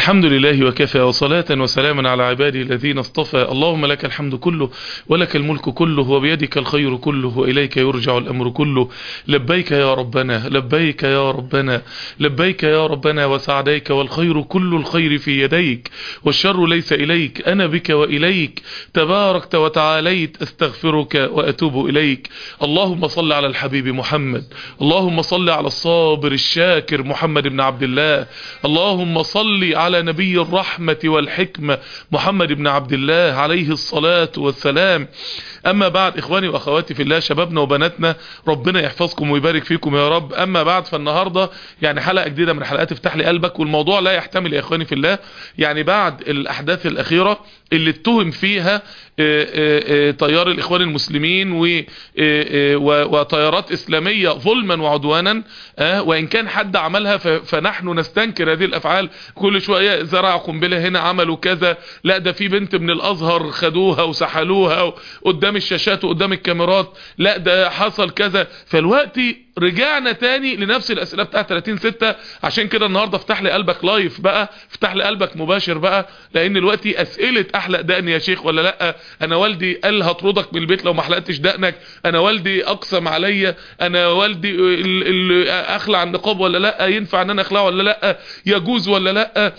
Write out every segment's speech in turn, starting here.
الحمد لله وكفى وصلاة وسلاما على عباده الذين اصطفى اللهم لك الحمد كله ولك الملك كله وبيدك الخير كله وإليك يرجع الأمر كله لبيك يا ربنا لبيك يا ربنا لبيك يا ربنا وسعديك والخير كل الخير في يديك والشر ليس إليك أنا بك وإليك تباركت وتعاليت أستغفرك وأتوب إليك اللهم صل على الحبيب محمد اللهم صل على الصابر الشاكر محمد بن عبد الله اللهم صل على نبي الرحمة والحكمة محمد بن عبد الله عليه الصلاة والسلام أما بعد إخواني وأخواتي في الله شبابنا وبناتنا ربنا يحفظكم ويبارك فيكم يا رب أما بعد فالنهاردة يعني حلقة جديدة من حلقات افتح لي قلبك والموضوع لا يحتمل يا إخواني في الله يعني بعد الأحداث الأخيرة اللي اتهم فيها تيار الإخوان المسلمين وتيارات إسلامية ظلما وعدوانا وإن كان حد عملها فنحن نستنكر هذه الأفعال كل شوية زرع قنبلة هنا عملوا كذا لا ده في بنت من الأزهر خدوها وسحلوها قدام الشاشات وقدام الكاميرات لا ده حصل كذا فالوقت رجعنا تاني لنفس الاسئله بتاعت 30 6 عشان كده النهارده افتح لي قلبك لايف بقى افتح لي قلبك مباشر بقى لان دلوقتي اسئله احلق دقني يا شيخ ولا لا انا والدي قال هطردك من البيت لو ما حلقتش دقنك انا والدي اقسم عليا انا والدي اللي اخلع النقاب ولا لا ينفع ان انا اخلعه ولا لا يجوز ولا لا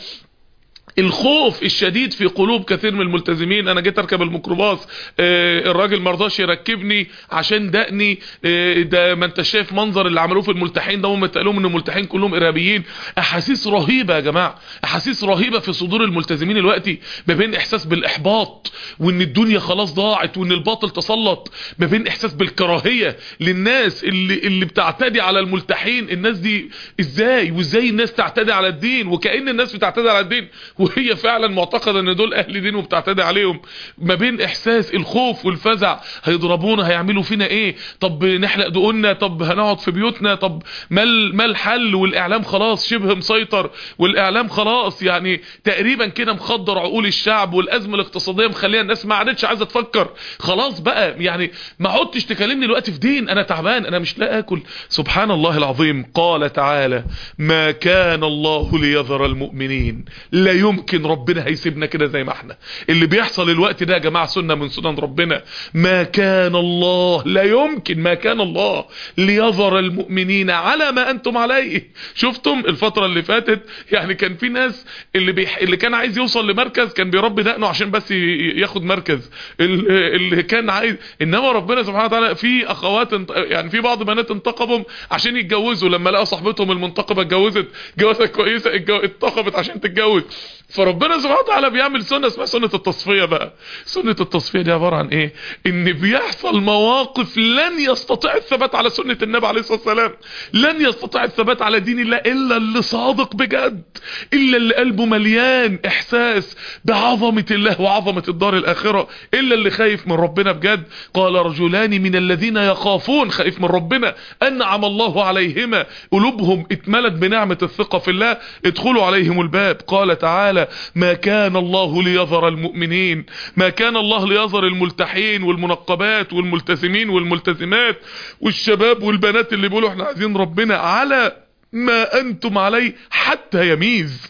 الخوف الشديد في قلوب كثير من الملتزمين انا جيت اركب الميكروباص آه الراجل مرضاش يركبني عشان دقني آه ده ما انت شايف منظر اللي عملوه في الملتحين ده هم اتقالوا ان الملتحين كلهم ارهابيين احاسيس رهيبه يا جماعه احاسيس رهيبه في صدور الملتزمين دلوقتي ما بين احساس بالاحباط وان الدنيا خلاص ضاعت وان الباطل تسلط ما بين احساس بالكراهيه للناس اللي اللي بتعتدي على الملتحين الناس دي ازاي وازاي الناس تعتدي على الدين وكأن الناس بتعتدي على الدين وهي فعلا معتقدة ان دول اهل دين وبتعتدي عليهم ما بين احساس الخوف والفزع هيضربونا هيعملوا فينا ايه طب نحلق دقنا طب هنقعد في بيوتنا طب ما ما الحل والاعلام خلاص شبه مسيطر والاعلام خلاص يعني تقريبا كده مخدر عقول الشعب والازمه الاقتصاديه مخليها الناس ما عادتش عايزه تفكر خلاص بقى يعني ما عدتش تكلمني دلوقتي في دين انا تعبان انا مش لاقي اكل سبحان الله العظيم قال تعالى ما كان الله ليذر المؤمنين لا يمكن ربنا هيسيبنا كده زي ما احنا اللي بيحصل الوقت ده يا جماعه سنه من سنن ربنا ما كان الله لا يمكن ما كان الله ليذر المؤمنين على ما انتم عليه شفتم الفتره اللي فاتت يعني كان في ناس اللي بيح... اللي كان عايز يوصل لمركز كان بيربي دقنه عشان بس ي... ياخد مركز اللي كان عايز انما ربنا سبحانه وتعالى في اخوات انت... يعني في بعض بنات انتقبهم عشان يتجوزوا لما لقوا صاحبتهم المنتقبه اتجوزت جوازه كويسه اتجو... انتقبت عشان تتجوز فربنا سبحانه وتعالى بيعمل سنة اسمها سنة التصفية بقى سنة التصفية دي عبارة عن ايه ان بيحصل مواقف لن يستطيع الثبات على سنة النبي عليه الصلاة والسلام لن يستطيع الثبات على دين الله الا اللي صادق بجد الا اللي قلبه مليان احساس بعظمة الله وعظمة الدار الاخرة الا اللي خايف من ربنا بجد قال رجلان من الذين يخافون خايف من ربنا انعم الله عليهما قلوبهم اتملت بنعمة الثقة في الله ادخلوا عليهم الباب قال تعالى ما كان الله ليظهر المؤمنين ما كان الله ليظهر الملتحين والمنقبات والملتزمين والملتزمات والشباب والبنات اللي بيقولوا احنا عايزين ربنا على ما انتم عليه حتى يميز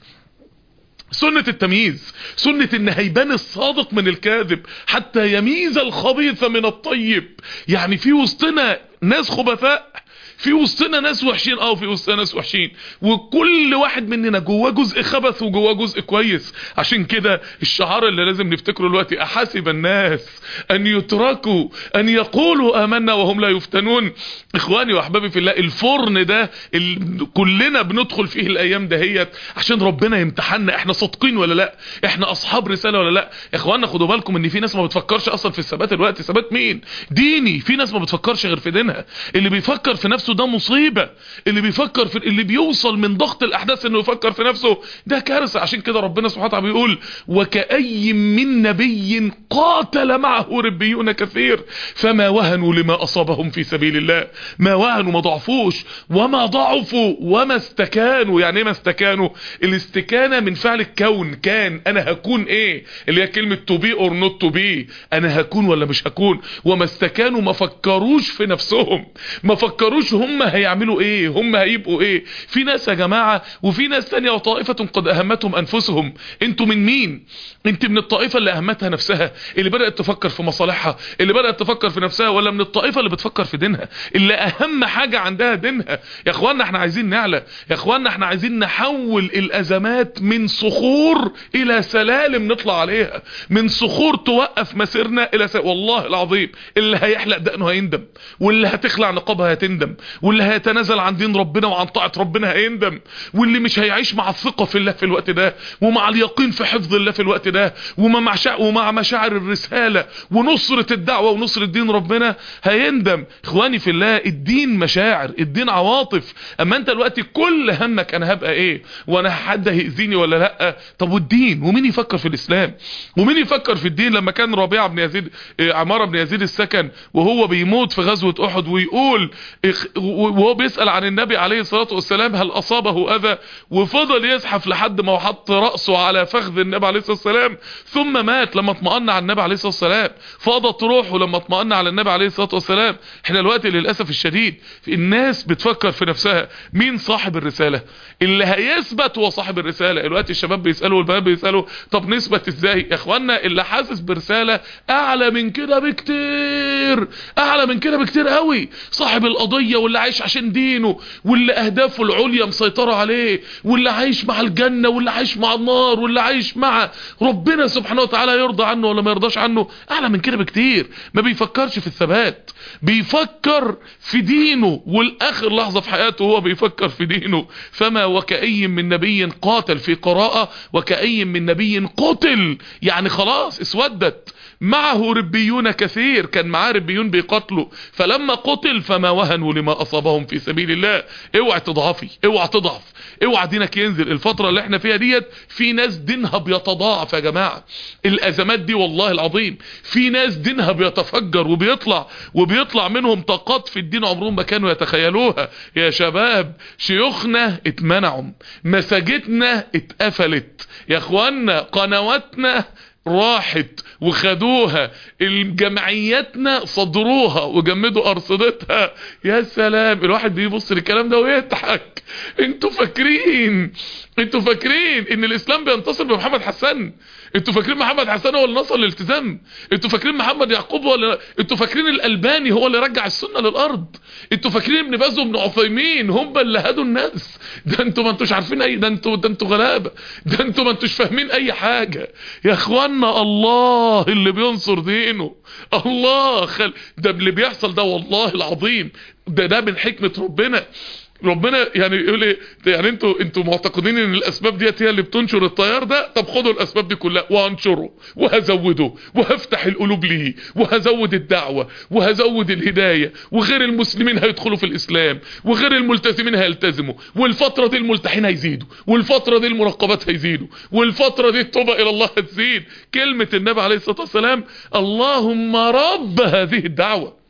سنة التمييز سنة ان هيبان الصادق من الكاذب حتى يميز الخبيث من الطيب يعني في وسطنا ناس خبثاء في وسطنا ناس وحشين اه في وسطنا ناس وحشين وكل واحد مننا جواه جزء خبث وجواه جزء كويس عشان كده الشعار اللي لازم نفتكره دلوقتي احاسب الناس ان يتركوا ان يقولوا امنا وهم لا يفتنون اخواني واحبابي في الله الفرن ده اللي كلنا بندخل فيه الايام دهيت عشان ربنا يمتحنا احنا صادقين ولا لا احنا اصحاب رساله ولا لا اخواننا خدوا بالكم ان في ناس ما بتفكرش اصلا في الثبات الوقت ثبات مين ديني في ناس ما بتفكرش غير في دينها اللي بيفكر في نفسه ده مصيبة اللي بيفكر في اللي بيوصل من ضغط الاحداث انه يفكر في نفسه ده كارثة عشان كده ربنا سبحانه وتعالى بيقول وكأي من نبي قاتل معه ربيون كثير فما وهنوا لما اصابهم في سبيل الله ما وهنوا ما ضعفوش وما ضعفوا وما استكانوا يعني ايه ما استكانوا الاستكانة من فعل الكون كان انا هكون ايه اللي هي كلمة to be or not to be انا هكون ولا مش هكون وما استكانوا ما فكروش في نفسهم ما فكروش مش هم هيعملوا ايه هم هيبقوا ايه في ناس يا جماعة وفي ناس تانية وطائفة قد اهمتهم انفسهم انتوا من مين انت من الطائفة اللي اهمتها نفسها اللي بدأت تفكر في مصالحها اللي بدأت تفكر في نفسها ولا من الطائفة اللي بتفكر في دينها اللي اهم حاجة عندها دينها يا اخوانا احنا عايزين نعلى يا اخوانا احنا عايزين نحول الازمات من صخور الى سلالم نطلع عليها من صخور توقف مسيرنا الى س... والله العظيم اللي هيحلق دقنه هيندم واللي هتخلع نقابها هتندم واللي هيتنازل عن دين ربنا وعن طاعة ربنا هيندم واللي مش هيعيش مع الثقة في الله في الوقت ده ومع اليقين في حفظ الله في الوقت ده ومع مشاعر ومع مشاعر الرسالة ونصرة الدعوة ونصرة دين ربنا هيندم اخواني في الله الدين مشاعر الدين عواطف اما انت دلوقتي كل همك انا هبقى ايه وانا حد هيأذيني ولا لا طب والدين ومين يفكر في الاسلام ومين يفكر في الدين لما كان ربيعه بن يزيد عماره بن يزيد السكن وهو بيموت في غزوه احد ويقول وهو بيسال عن النبي عليه الصلاه والسلام هل اصابه اذى وفضل يزحف لحد ما حط راسه على فخذ النبي عليه الصلاه والسلام ثم مات لما اطمأن على النبي عليه الصلاه والسلام فاضت روحه لما اطمأن على النبي عليه الصلاه والسلام احنا دلوقتي للاسف الشديد الناس بتفكر في نفسها مين صاحب الرساله اللي هيثبت هو صاحب الرساله دلوقتي الشباب بيسالوا والبنات بيسالوا طب نثبت ازاي يا اخوانا اللي حاسس برساله اعلى من كده بكتير اعلى من كده بكتير قوي صاحب القضيه واللي عايش عشان دينه واللي اهدافه العليا مسيطره عليه واللي عايش مع الجنه واللي عايش مع النار واللي عايش مع ربنا سبحانه وتعالى يرضى عنه ولا ما يرضاش عنه اعلى من كده بكتير ما بيفكرش في الثبات بيفكر في دينه والاخر لحظه في حياته هو بيفكر في دينه فما وكأي من نبي قاتل في قراءة وكأي من نبي قتل يعني خلاص اسودت معه ربيون كثير كان معاه ربيون بيقاتلوا فلما قتل فما وهنوا لما اصابهم في سبيل الله اوعى تضعفي اوعى تضعف اوعى دينك ينزل الفترة اللي احنا فيها ديت في ناس دينها بيتضاعف يا جماعة الازمات دي والله العظيم في ناس دينها بيتفجر وبيطلع وبيطلع منهم طاقات في الدين عمرهم ما كانوا يتخيلوها يا شباب شيوخنا اتمنعوا مساجدنا اتقفلت يا اخوانا قنواتنا راحت وخدوها الجمعياتنا صدروها وجمدوا ارصدتها يا سلام الواحد بيبص للكلام ده ويضحك انتوا فاكرين انتوا فاكرين ان الاسلام بينتصر بمحمد حسن انتوا فاكرين محمد حسن هو اللي نصر الالتزام انتوا فاكرين محمد يعقوب هو اللي انتوا فاكرين الالباني هو اللي رجع السنه للارض انتوا فاكرين ابن باز وابن عثيمين هم اللي هدوا الناس ده انتوا ما انتوش عارفين اي ده انتوا ده انتوا غلابه ده انتوا ما انتوش فاهمين اي حاجه يا اخوانا الله اللي بينصر دينه الله خل... ده اللي بيحصل ده والله العظيم ده ده من حكمه ربنا ربنا يعني يقول ايه يعني انتوا انتوا معتقدين ان الاسباب ديت هي اللي بتنشر التيار ده طب خدوا الاسباب دي كلها وهنشره وهزوده وهفتح القلوب ليه وهزود الدعوه وهزود الهدايه وغير المسلمين هيدخلوا في الاسلام وغير الملتزمين هيلتزموا والفتره دي الملتحين هيزيدوا والفتره دي المراقبات هيزيدوا والفتره دي التوبه الى الله هتزيد كلمه النبي عليه الصلاه والسلام اللهم رب هذه الدعوه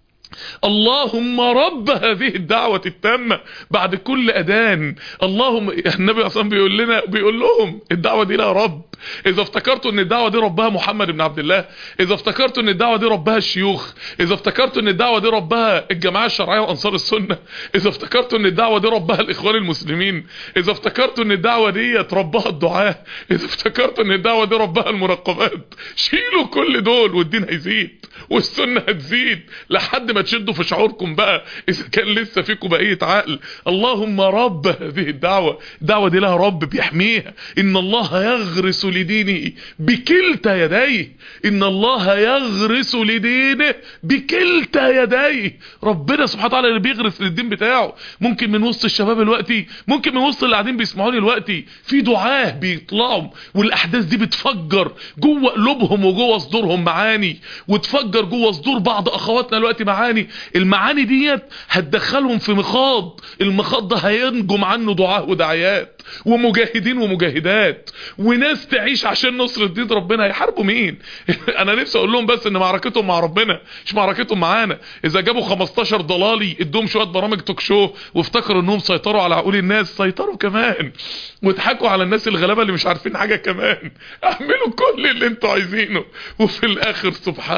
اللهم رب هذه الدعوة التامة بعد كل أذان اللهم النبي أصلا بيقول لنا بيقول لهم الدعوة دي لها رب إذا افتكرتوا أن الدعوة دي ربها محمد بن عبد الله إذا افتكرتوا أن الدعوة دي ربها الشيوخ إذا افتكرتوا أن الدعوة دي ربها الجماعة الشرعية وأنصار السنة إذا افتكرتوا أن الدعوة دي ربها الإخوان المسلمين إذا افتكرتوا أن الدعوة دي ربها الدعاء إذا افتكرتوا أن الدعوة دي ربها المراقبات شيلوا كل دول والدين هيزيد والسنة هتزيد لحد ما تشدوا في شعوركم بقى اذا كان لسه فيكم بقية عقل اللهم رب هذه الدعوة الدعوة دي لها رب بيحميها ان الله يغرس لدينه بكلتا يديه ان الله يغرس لدينه بكلتا يديه ربنا سبحانه وتعالى اللي بيغرس للدين بتاعه ممكن من وسط الشباب الوقتي ممكن من وسط اللي قاعدين بيسمعوني الوقتي في دعاه بيطلعوا والاحداث دي بتفجر جوه قلوبهم وجوه صدورهم معاني وتفجر جوه صدور بعض اخواتنا الوقت معاني المعاني ديت هتدخلهم في مخاض المخاض ده هينجم عنه دعاء ودعيات ومجاهدين ومجاهدات وناس تعيش عشان نصر الدين ربنا هيحاربوا مين انا نفسي اقول لهم بس ان معركتهم مع ربنا مش معركتهم معانا اذا جابوا 15 ضلالي ادوهم شويه برامج توك شو وافتكروا انهم سيطروا على عقول الناس سيطروا كمان وضحكوا على الناس الغلابه اللي مش عارفين حاجه كمان اعملوا كل اللي انتوا عايزينه وفي الاخر سبحان الله العظيم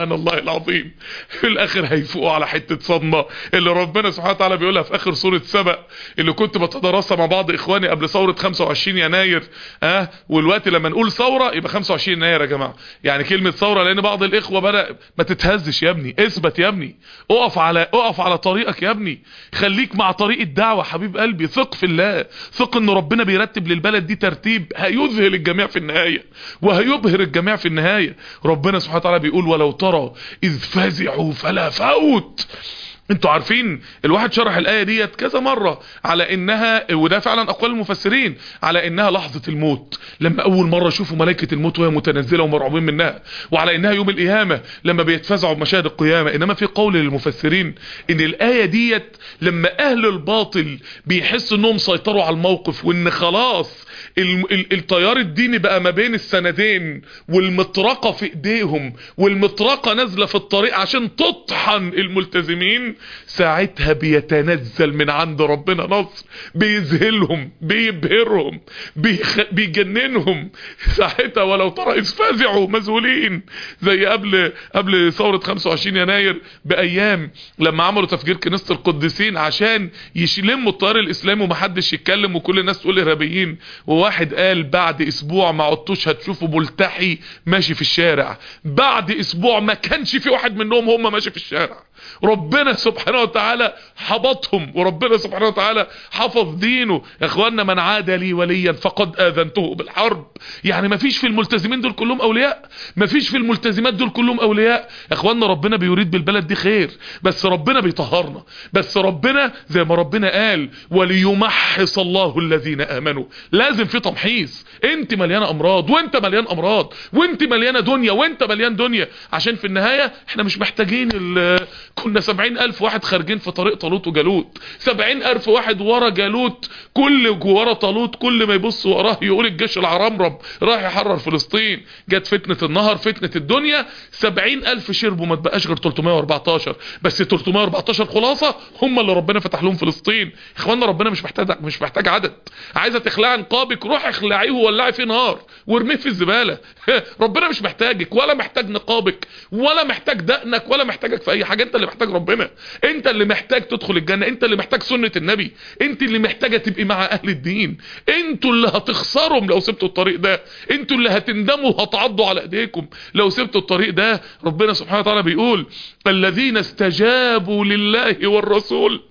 العظيم في الاخر هيفوقوا على حتة صدمة اللي ربنا سبحانه وتعالى بيقولها في اخر سورة سبأ اللي كنت بتدرسها مع بعض اخواني قبل ثورة 25 يناير اه والوقت لما نقول ثورة يبقى 25 يناير يا جماعة يعني كلمة ثورة لان بعض الاخوة بدأ ما تتهزش يا ابني اثبت يا ابني اقف على اقف على طريقك يا ابني خليك مع طريق الدعوة حبيب قلبي ثق في الله ثق ان ربنا بيرتب للبلد دي ترتيب هيذهل الجميع في النهاية وهيبهر الجميع في النهاية ربنا سبحانه وتعالى بيقول ولو ترى اذ فزعوا فلا فوت انتوا عارفين الواحد شرح الآية ديت كذا مرة على انها وده فعلا اقوال المفسرين على انها لحظة الموت لما اول مرة يشوفوا ملائكة الموت وهي متنزلة ومرعوبين منها وعلى انها يوم القيامة لما بيتفزعوا بمشاهد القيامة انما في قول للمفسرين ان الآية ديت لما اهل الباطل بيحسوا انهم سيطروا على الموقف وان خلاص ال- ال- التيار الديني بقى ما بين السندين والمطرقة في ايديهم والمطرقة نازلة في الطريق عشان تطحن الملتزمين ساعتها بيتنزل من عند ربنا نصر بيذهلهم بيبهرهم بيخ... بيجننهم ساعتها ولو ترى إذ فزعوا مذهولين زي قبل قبل ثورة 25 يناير بأيام لما عملوا تفجير كنيسة القديسين عشان يشلموا التيار الإسلامي ومحدش يتكلم وكل الناس تقول إرهابيين وواحد قال بعد أسبوع ما عدتوش هتشوفوا ملتحي ماشي في الشارع بعد أسبوع ما كانش في واحد منهم هم ماشي في الشارع ربنا سبحانه وتعالى حبطهم وربنا سبحانه وتعالى حفظ دينه يا اخوانا من عاد لي وليا فقد اذنته بالحرب يعني ما فيش في الملتزمين دول كلهم اولياء ما فيش في الملتزمات دول كلهم اولياء يا اخوانا ربنا بيريد بالبلد دي خير بس ربنا بيطهرنا بس ربنا زي ما ربنا قال وليمحص الله الذين امنوا لازم في تمحيص انت مليانه امراض وانت مليان امراض وانت مليانه دنيا وانت مليان دنيا عشان في النهايه احنا مش محتاجين ال- كنا سبعين الف واحد خارجين في طريق طالوت وجالوت سبعين الف واحد ورا جالوت كل ورا طالوت كل ما يبص وراه يقول الجيش العرمرم راح يحرر فلسطين جت فتنة النهر فتنة الدنيا سبعين الف شربوا ما تبقاش غير 314 بس 314 خلاصة هم اللي ربنا فتح لهم فلسطين اخوانا ربنا مش محتاج مش محتاج عدد عايزه تخلعي نقابك روح اخلعيه وولعي فيه نار وارميه في الزبالة ربنا مش محتاجك ولا محتاج نقابك ولا محتاج دقنك ولا محتاجك في اي حاجة انت اللي محتاج ربنا انت اللي محتاج تدخل الجنة انت اللي محتاج سنة النبي انت اللي محتاجة تبقي مع اهل الدين انتوا اللي هتخسرهم لو سبتوا الطريق ده انتوا اللي هتندموا وهتعضوا على ايديكم لو سبتوا الطريق ده ربنا سبحانه وتعالى بيقول الذين استجابوا لله والرسول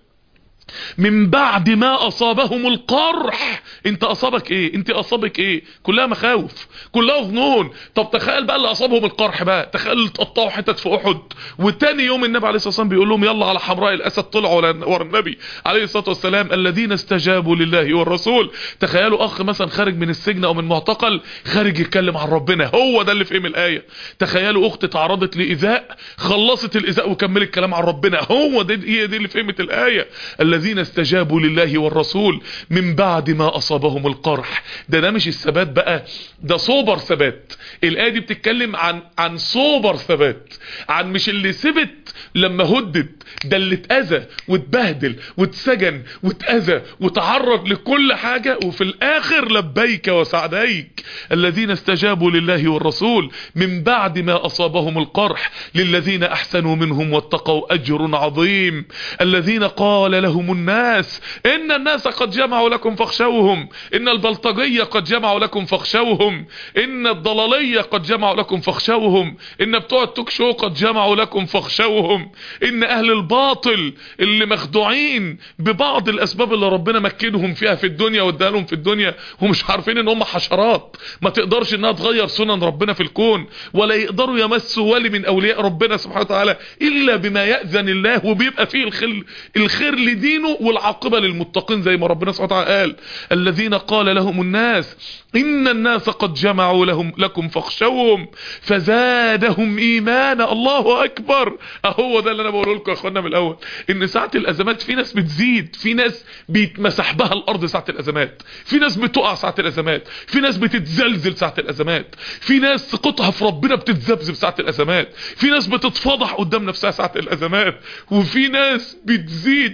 من بعد ما اصابهم القرح انت اصابك ايه انت اصابك ايه كلها مخاوف كلها ظنون طب تخيل بقى اللي اصابهم القرح بقى تخيل تقطعوا حتت في احد وتاني يوم النبي عليه الصلاه والسلام بيقول لهم يلا على حمراء الاسد طلعوا ورا النبي عليه الصلاه والسلام الذين استجابوا لله والرسول تخيلوا اخ مثلا خارج من السجن او من معتقل خارج يتكلم عن ربنا هو ده اللي فهم الايه تخيلوا اخت تعرضت لايذاء خلصت الايذاء وكملت الكلام عن ربنا هو ده هي دي اللي فهمت الايه الذين استجابوا لله والرسول من بعد ما اصابهم القرح ده ده مش الثبات بقى ده صوبر ثبات الايه دي بتتكلم عن عن صوبر ثبات عن مش اللي ثبت لما هدد ده اللي اتاذى واتبهدل واتسجن واتاذى وتعرض لكل حاجه وفي الاخر لبيك وسعديك الذين استجابوا لله والرسول من بعد ما اصابهم القرح للذين احسنوا منهم واتقوا اجر عظيم الذين قال لهم الناس ان الناس قد جمعوا لكم فاخشوهم ان البلطجية قد جمعوا لكم فاخشوهم ان الضلالية قد جمعوا لكم فاخشوهم ان بتوع التوك شو قد جمعوا لكم فاخشوهم ان اهل الباطل اللي مخدوعين ببعض الاسباب اللي ربنا مكنهم فيها في الدنيا وادالهم في الدنيا ومش عارفين ان هم حشرات ما تقدرش انها تغير سنن ربنا في الكون ولا يقدروا يمسوا ولي من اولياء ربنا سبحانه وتعالى الا بما يأذن الله وبيبقى فيه الخير, الخير لدينه والعاقبة للمتقين زي ما ربنا سبحانه وتعالى قال الذين قال لهم الناس ان الناس قد جمعوا لهم لكم فاخشوهم فزادهم ايمانا الله اكبر اهو ده اللي انا بقوله لكم يا اخوانا من الاول ان ساعة الازمات في ناس بتزيد في ناس بيتمسح بها الارض ساعة الازمات في ناس بتقع ساعة الازمات في ناس بتتزلزل ساعة الازمات في ناس ثقتها في ربنا بتتذبذب ساعة الازمات في ناس بتتفضح قدام نفسها ساعة الازمات وفي ناس بتزيد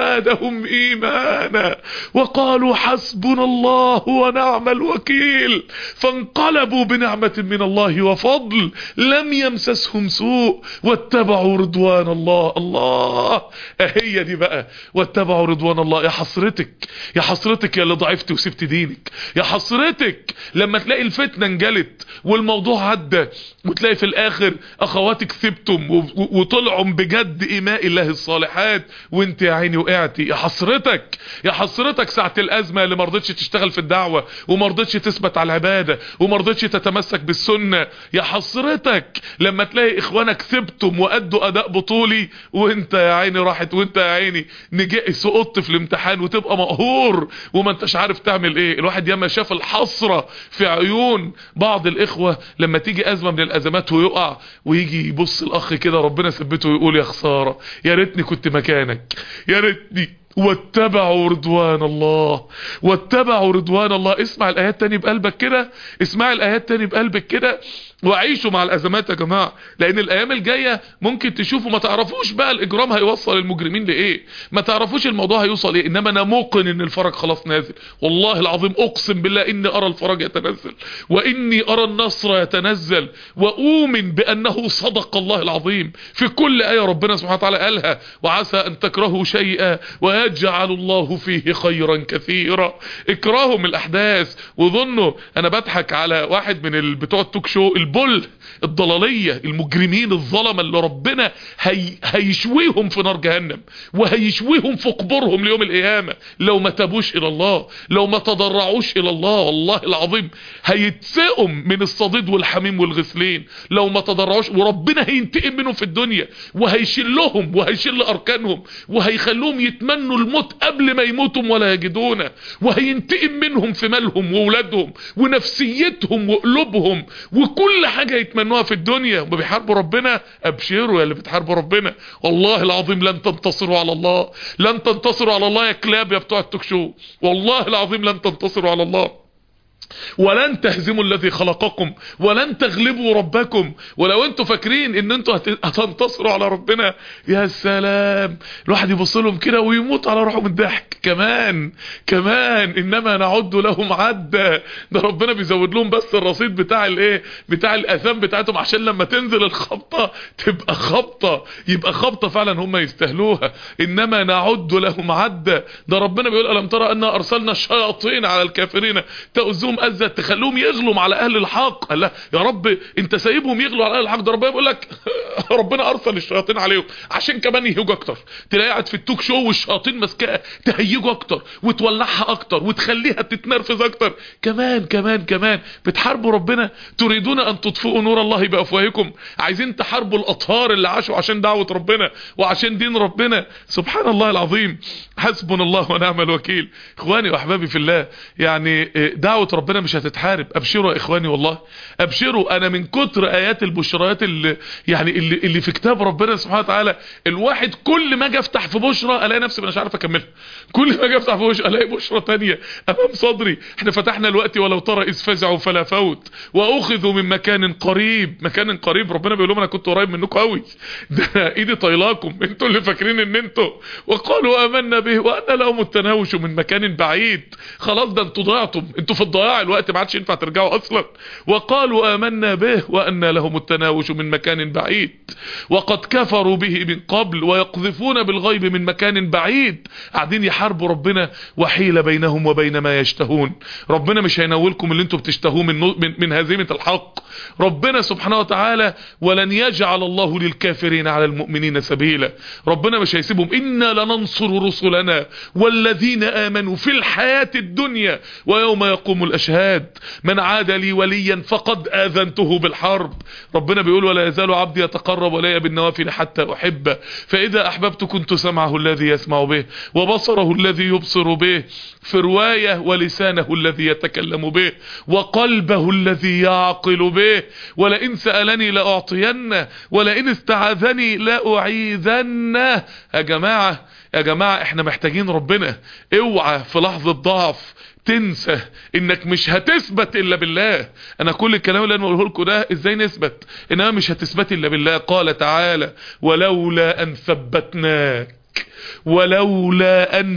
زادهم ايمانا وقالوا حسبنا الله ونعم الوكيل فانقلبوا بنعمة من الله وفضل لم يمسسهم سوء واتبعوا رضوان الله الله هي دي بقى واتبعوا رضوان الله يا حسرتك يا حسرتك يا اللي ضعفت وسبت دينك يا حسرتك لما تلاقي الفتنة انجلت والموضوع عدى وتلاقي في الاخر اخواتك سبتم وطلعوا بجد ايماء الله الصالحات وانت يا عيني وقعتي يا حسرتك يا حسرتك ساعة الازمة اللي مرضتش تشتغل في الدعوة ومرضتش تثبت على العبادة ومرضتش تتمسك بالسنة يا حسرتك لما تلاقي اخوانك سبتم وادوا اداء بطولي وانت يا عيني راحت وانت يا عيني نجي سقطت في الامتحان وتبقى مقهور وما انتش عارف تعمل ايه الواحد ياما شاف الحسرة في عيون بعض الاخوة لما تيجي ازمة من الازمات ويقع ويجي يبص الاخ كده ربنا ثبته ويقول يا خسارة يا ريتني كنت مكانك يا ريتني واتبعوا رضوان الله واتبعوا رضوان الله اسمع الايات تاني بقلبك كده اسمع الايات تاني بقلبك كده وعيشوا مع الازمات يا جماعة لان الايام الجاية ممكن تشوفوا ما تعرفوش بقى الاجرام هيوصل المجرمين لايه ما تعرفوش الموضوع هيوصل ايه انما انا موقن ان الفرج خلاص نازل والله العظيم اقسم بالله اني ارى الفرج يتنزل واني ارى النصر يتنزل واؤمن بانه صدق الله العظيم في كل ايه ربنا سبحانه وتعالى قالها وعسى ان تكرهوا شيئا ويجعل الله فيه خيرا كثيرا اكرهوا الاحداث وظنوا انا بضحك على واحد من بتوع التوك شو البل الضلالية المجرمين الظلمة اللي ربنا هي هيشويهم في نار جهنم وهيشويهم في قبورهم ليوم القيامة لو ما تابوش الى الله لو ما تضرعوش الى الله والله العظيم هيتسقم من الصديد والحميم والغسلين لو ما تضرعوش وربنا هينتقم منهم في الدنيا وهيشلهم وهيشل اركانهم وهيخلوهم يتمنوا الموت قبل ما يموتوا ولا يجدونه وهينتقم منهم في مالهم وولادهم ونفسيتهم وقلوبهم وكل حاجة يتمنوها في الدنيا وبيحاربوا ربنا ابشروا يا اللي بتحاربوا ربنا والله العظيم لن تنتصروا على الله لن تنتصروا على الله يا كلاب يا بتوع التوك شو والله العظيم لن تنتصروا على الله ولن تهزموا الذي خلقكم ولن تغلبوا ربكم ولو انتوا فاكرين ان انتوا هتنتصروا على ربنا يا سلام الواحد يبص لهم كده ويموت على روحه من الضحك كمان كمان انما نعد لهم عدا ده ربنا بيزود لهم بس الرصيد بتاع الايه بتاع الاثام بتاعتهم عشان لما تنزل الخبطه تبقى خبطه يبقى خبطه فعلا هم يستاهلوها انما نعد لهم عدا ده ربنا بيقول الم ترى ان ارسلنا الشياطين على الكافرين تؤذهم أذى تخلوهم يغلوا على أهل الحق قال لا يا رب انت سايبهم يغلوا على أهل الحق ده ربنا بيقول لك ربنا أرسل الشياطين عليهم عشان كمان يهيجوا أكتر تلاقي قاعد في التوك شو والشياطين ماسكاها تهيجوا أكتر وتولعها أكتر وتخليها تتنرفز أكتر كمان كمان كمان بتحاربوا ربنا تريدون أن تطفئوا نور الله بأفواهكم عايزين تحاربوا الأطهار اللي عاشوا عشان دعوة ربنا وعشان دين ربنا سبحان الله العظيم حسبنا الله ونعم الوكيل اخواني واحبابي في الله يعني دعوة ربنا مش هتتحارب ابشروا يا اخواني والله ابشروا انا من كتر ايات البشرات اللي يعني اللي, اللي في كتاب ربنا سبحانه وتعالى الواحد كل ما اجي افتح في بشرى الاقي نفسي مش عارف اكملها كل ما اجي افتح في بشرى الاقي بشرى تانية امام صدري احنا فتحنا الوقت ولو ترى اذ فزعوا فلا فوت واخذوا من مكان قريب مكان قريب ربنا بيقول لهم انا كنت قريب منكم قوي ده ايدي طايلاكم انتوا اللي فاكرين ان انتوا وقالوا امنا به وان لهم التناوش من مكان بعيد خلاص ده انتوا ضيعتم انتوا في الضياع الوقت ما عادش ينفع ترجعوا اصلا وقالوا آمنا به وأن لهم التناوش من مكان بعيد وقد كفروا به من قبل ويقذفون بالغيب من مكان بعيد قاعدين يحاربوا ربنا وحيل بينهم وبين ما يشتهون ربنا مش هينولكم اللي انتم بتشتهوه من, من, من هزيمة الحق ربنا سبحانه وتعالى ولن يجعل الله للكافرين على المؤمنين سبيلا ربنا مش هيسيبهم إنا لننصر رسلنا والذين آمنوا في الحياة الدنيا ويوم يقوم الأشهاد من عاد لي وليا فقد آذنته بالحرب ربنا بيقول ولا يزال عبدي يتقرب إلي بالنوافل حتى أحبه فإذا أحببت كنت سمعه الذي يسمع به وبصره الذي يبصر به في رواية ولسانه الذي يتكلم به وقلبه الذي يعقل به ولئن سألني لأعطينه ولئن استعاذني لأعيذنه يا جماعة يا جماعة احنا محتاجين ربنا اوعى في لحظة ضعف تنسى انك مش هتثبت الا بالله انا كل الكلام اللي انا بقوله لكم ده ازاي نثبت انما مش هتثبت الا بالله قال تعالى ولولا ان ثبتناك ولولا أن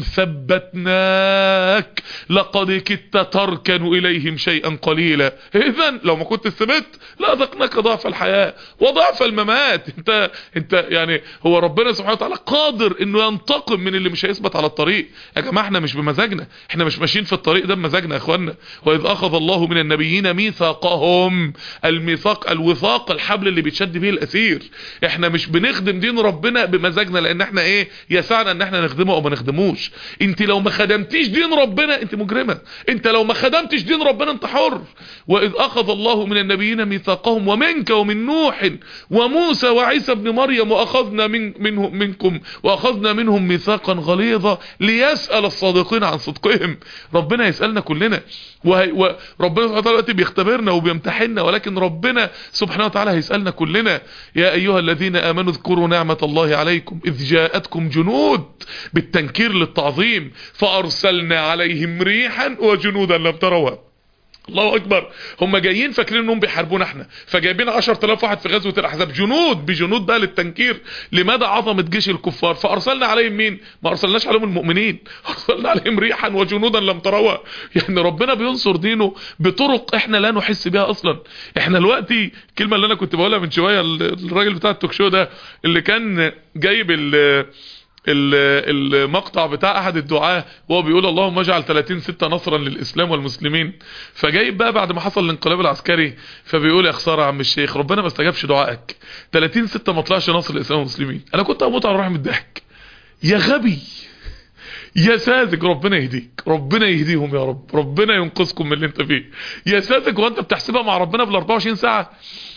ثبتناك لقد كدت تركن إليهم شيئا قليلا إذن لو ما كنت ثبت لأذقناك ضعف الحياة وضعف الممات انت, انت يعني هو ربنا سبحانه وتعالى قادر انه ينتقم من اللي مش هيثبت على الطريق يا جماعة احنا مش بمزاجنا احنا مش ماشيين في الطريق ده بمزاجنا يا اخوانا وإذ أخذ الله من النبيين ميثاقهم الميثاق الوثاق الحبل اللي بيتشد به الأسير احنا مش بنخدم دين ربنا بمزاجنا لان احنا ايه يسعنا ان احنا نخدمه او ما نخدموش انت لو ما خدمتيش دين ربنا انت مجرمة انت لو ما خدمتش دين ربنا انت حر واذ اخذ الله من النبيين ميثاقهم ومنك ومن نوح وموسى وعيسى بن مريم واخذنا من منهم منكم واخذنا منهم ميثاقا غليظا ليسأل الصادقين عن صدقهم ربنا يسألنا كلنا وهي وربنا سبحانه وتعالى بيختبرنا وبيمتحننا ولكن ربنا سبحانه وتعالى هيسألنا كلنا يا ايها الذين امنوا اذكروا نعمة الله عليكم اذ جاءتكم جنود بالتنكير للتعظيم فارسلنا عليهم ريحا وجنودا لم تروها الله اكبر هم جايين فاكرين انهم بيحاربونا احنا فجايبين 10000 واحد في غزوه الاحزاب جنود بجنود بقى للتنكير لمدى عظمه جيش الكفار فارسلنا عليهم مين ما ارسلناش عليهم المؤمنين ارسلنا عليهم ريحا وجنودا لم تروها يعني ربنا بينصر دينه بطرق احنا لا نحس بها اصلا احنا دلوقتي الكلمه اللي انا كنت بقولها من شويه الراجل بتاع التوك شو ده اللي كان جايب ال المقطع بتاع احد الدعاة وهو بيقول اللهم اجعل 30 ستة نصرا للاسلام والمسلمين فجايب بقى بعد ما حصل الانقلاب العسكري فبيقول يا خساره يا عم الشيخ ربنا ما استجابش دعائك 30 ستة ما طلعش نصر للاسلام والمسلمين انا كنت هموت على روحي من الضحك يا غبي يا ساذج ربنا يهديك ربنا يهديهم يا رب ربنا ينقذكم من اللي انت فيه يا ساذج وانت بتحسبها مع ربنا بال 24 ساعه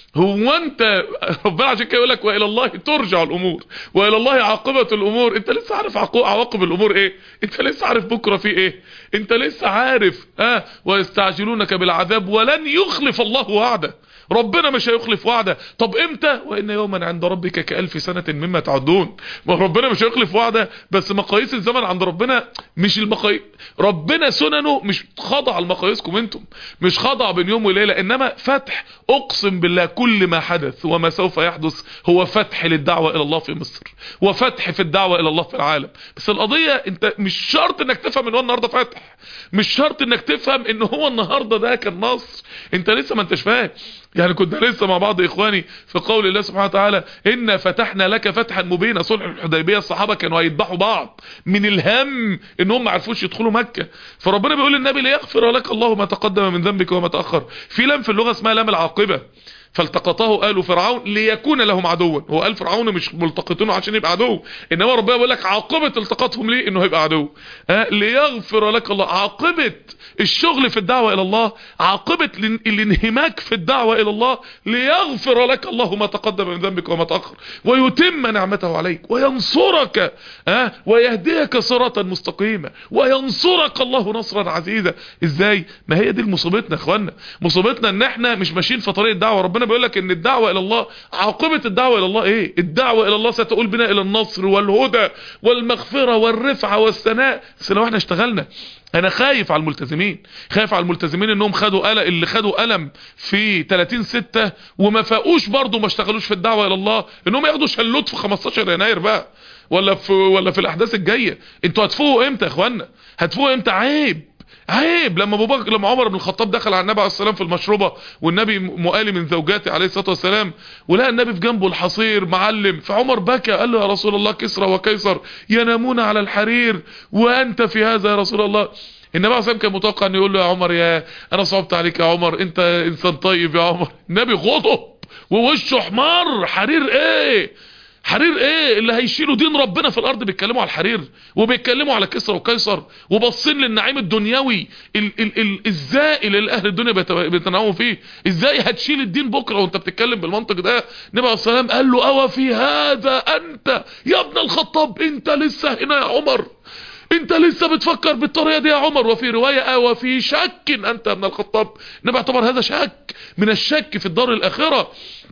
هو انت ربنا عشان كده يقول لك والى الله ترجع الامور والى الله عاقبه الامور انت لسه عارف عواقب الامور ايه انت لسه عارف بكره في ايه انت لسه عارف اه ويستعجلونك بالعذاب ولن يخلف الله وعده ربنا مش هيخلف وعده طب امتى وان يوما عند ربك كالف سنه مما تعدون ما ربنا مش هيخلف وعده بس مقاييس الزمن عند ربنا مش المقاييس ربنا سننه مش خضع لمقاييسكم انتم مش خضع بين يوم وليله انما فتح اقسم بالله كل ما حدث وما سوف يحدث هو فتح للدعوه الى الله في مصر وفتح في الدعوه الى الله في العالم بس القضيه انت مش شرط انك تفهم ان هو النهارده فتح مش شرط انك تفهم ان هو النهارده ده كان نصر انت لسه ما انتش فاهم يعني كنت لسه مع بعض اخواني في قول الله سبحانه وتعالى إن فتحنا لك فتحا مبينا صلح الحديبية الصحابة كانوا هيذبحوا بعض من الهم ان هم ما عرفوش يدخلوا مكة فربنا بيقول للنبي ليغفر لك الله ما تقدم من ذنبك وما تأخر في لام في اللغة اسمها لام العاقبة فالتقطه آل فرعون ليكون لهم عدوا هو آل فرعون مش ملتقطينه عشان يبقى عدو انما ربنا بيقول لك عاقبة التقاطهم ليه انه هيبقى عدو آه ليغفر لك الله عاقبة الشغل في الدعوة الى الله عاقبة الانهماك في الدعوة الى الله ليغفر لك الله ما تقدم من ذنبك وما تأخر ويتم نعمته عليك وينصرك آه ويهديك صراطا مستقيما وينصرك الله نصرا عزيزا ازاي ما هي دي مصيبتنا يا اخوانا مصيبتنا ان احنا مش ماشيين في طريق الدعوة ربنا بيقول لك ان الدعوة الى الله عاقبة الدعوة الى الله ايه الدعوة الى الله ستقول بنا الى النصر والهدى والمغفرة والرفعة والثناء بس لو احنا اشتغلنا انا خايف على الملتزمين خايف على الملتزمين انهم خدوا قلق اللي خدوا قلم في 30 6 وما فاقوش برضه ما اشتغلوش في الدعوه الى الله انهم ياخدوا شلوت في 15 يناير بقى ولا في ولا في الاحداث الجايه انتوا هتفوقوا امتى يا اخوانا هتفوقوا امتى عيب عيب لما ابو بكر لما عمر بن الخطاب دخل على النبي عليه السلام في المشروبه والنبي مؤالي من زوجاته عليه الصلاه والسلام ولقى النبي في جنبه الحصير معلم فعمر بكى قال له يا رسول الله كسرى وكيسر ينامون على الحرير وانت في هذا يا رسول الله النبي عليه السلام كان متوقع ان يقول له يا عمر يا انا صعبت عليك يا عمر انت انسان طيب يا عمر النبي غضب ووشه احمر حرير ايه حرير ايه اللي هيشيلوا دين ربنا في الارض بيتكلموا على الحرير وبيتكلموا على كسرى وقيصر وباصين للنعيم الدنيوي ال ال ال الزائل اللي اهل الدنيا بيتنعموا فيه ازاي هتشيل الدين بكره وانت بتتكلم بالمنطق ده النبي عليه السلام قال له اوى في هذا انت يا ابن الخطاب انت لسه هنا يا عمر انت لسه بتفكر بالطريقه دي يا عمر وفي روايه او في شك انت يا ابن الخطاب النبي اعتبر هذا شك من الشك في الدار الاخره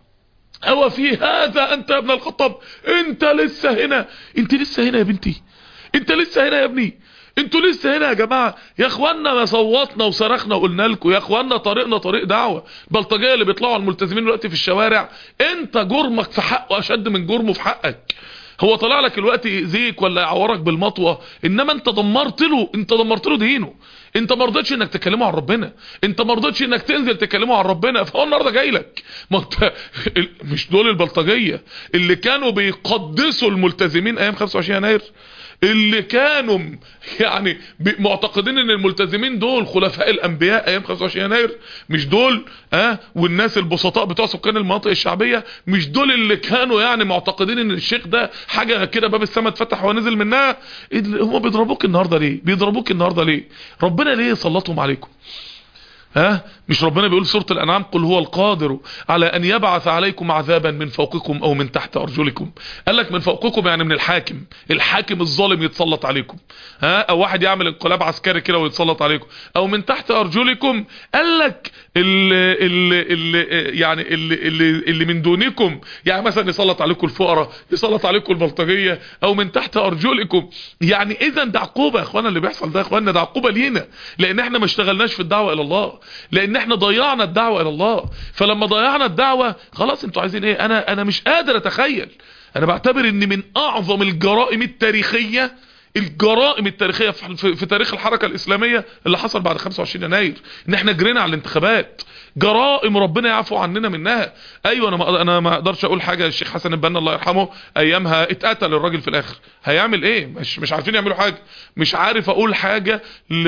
او في هذا انت يا ابن الخطاب انت لسه هنا انت لسه هنا يا بنتي انت لسه هنا يا ابني انتوا لسه هنا يا جماعة يا اخوانا ما صوتنا وصرخنا وقلنا لكم يا اخوانا طريقنا طريق دعوة البلطجية اللي بيطلعوا الملتزمين دلوقتي في الشوارع انت جرمك في حقه اشد من جرمه في حقك هو طلع لك الوقت يأذيك ولا يعورك بالمطوة انما انت دمرت له انت دمرت له دينه انت ما رضيتش انك تكلمه عن ربنا انت ما رضيتش انك تنزل تكلمه عن ربنا فهو النهارده جاي لك ما انت مش دول البلطجيه اللي كانوا بيقدسوا الملتزمين ايام 25 يناير اللي كانوا يعني معتقدين ان الملتزمين دول خلفاء الانبياء ايام 25 يناير مش دول اه والناس البسطاء بتوع سكان المناطق الشعبيه مش دول اللي كانوا يعني معتقدين ان الشيخ ده حاجه كده باب السماء اتفتح ونزل منها هم بيضربوك النهارده ليه بيضربوك النهارده ليه ربنا ليه سلطهم عليكم ها مش ربنا بيقول سورة الأنعام قل هو القادر على أن يبعث عليكم عذابا من فوقكم أو من تحت أرجلكم قال لك من فوقكم يعني من الحاكم الحاكم الظالم يتسلط عليكم ها أو واحد يعمل انقلاب عسكري كده ويتسلط عليكم أو من تحت أرجلكم قال لك اللي, اللي, اللي يعني اللي, اللي, اللي من دونكم يعني مثلا يسلط عليكم الفقراء يسلط عليكم البلطجية أو من تحت أرجلكم يعني إذا ده عقوبة يا إخوانا اللي بيحصل ده يا إخوانا ده عقوبة لينا لأن إحنا ما اشتغلناش في الدعوة إلى الله لان احنا ضيعنا الدعوة الى الله فلما ضيعنا الدعوة خلاص انتوا عايزين ايه انا انا مش قادر اتخيل انا بعتبر ان من اعظم الجرائم التاريخية الجرائم التاريخية في, في تاريخ الحركة الاسلامية اللي حصل بعد 25 يناير ان احنا جرينا على الانتخابات جرائم ربنا يعفو عننا منها ايوه انا ما انا ما اقدرش اقول حاجه الشيخ حسن البنا الله يرحمه ايامها اتقتل الراجل في الاخر هيعمل ايه مش مش عارفين يعملوا حاجه مش عارف اقول حاجه ل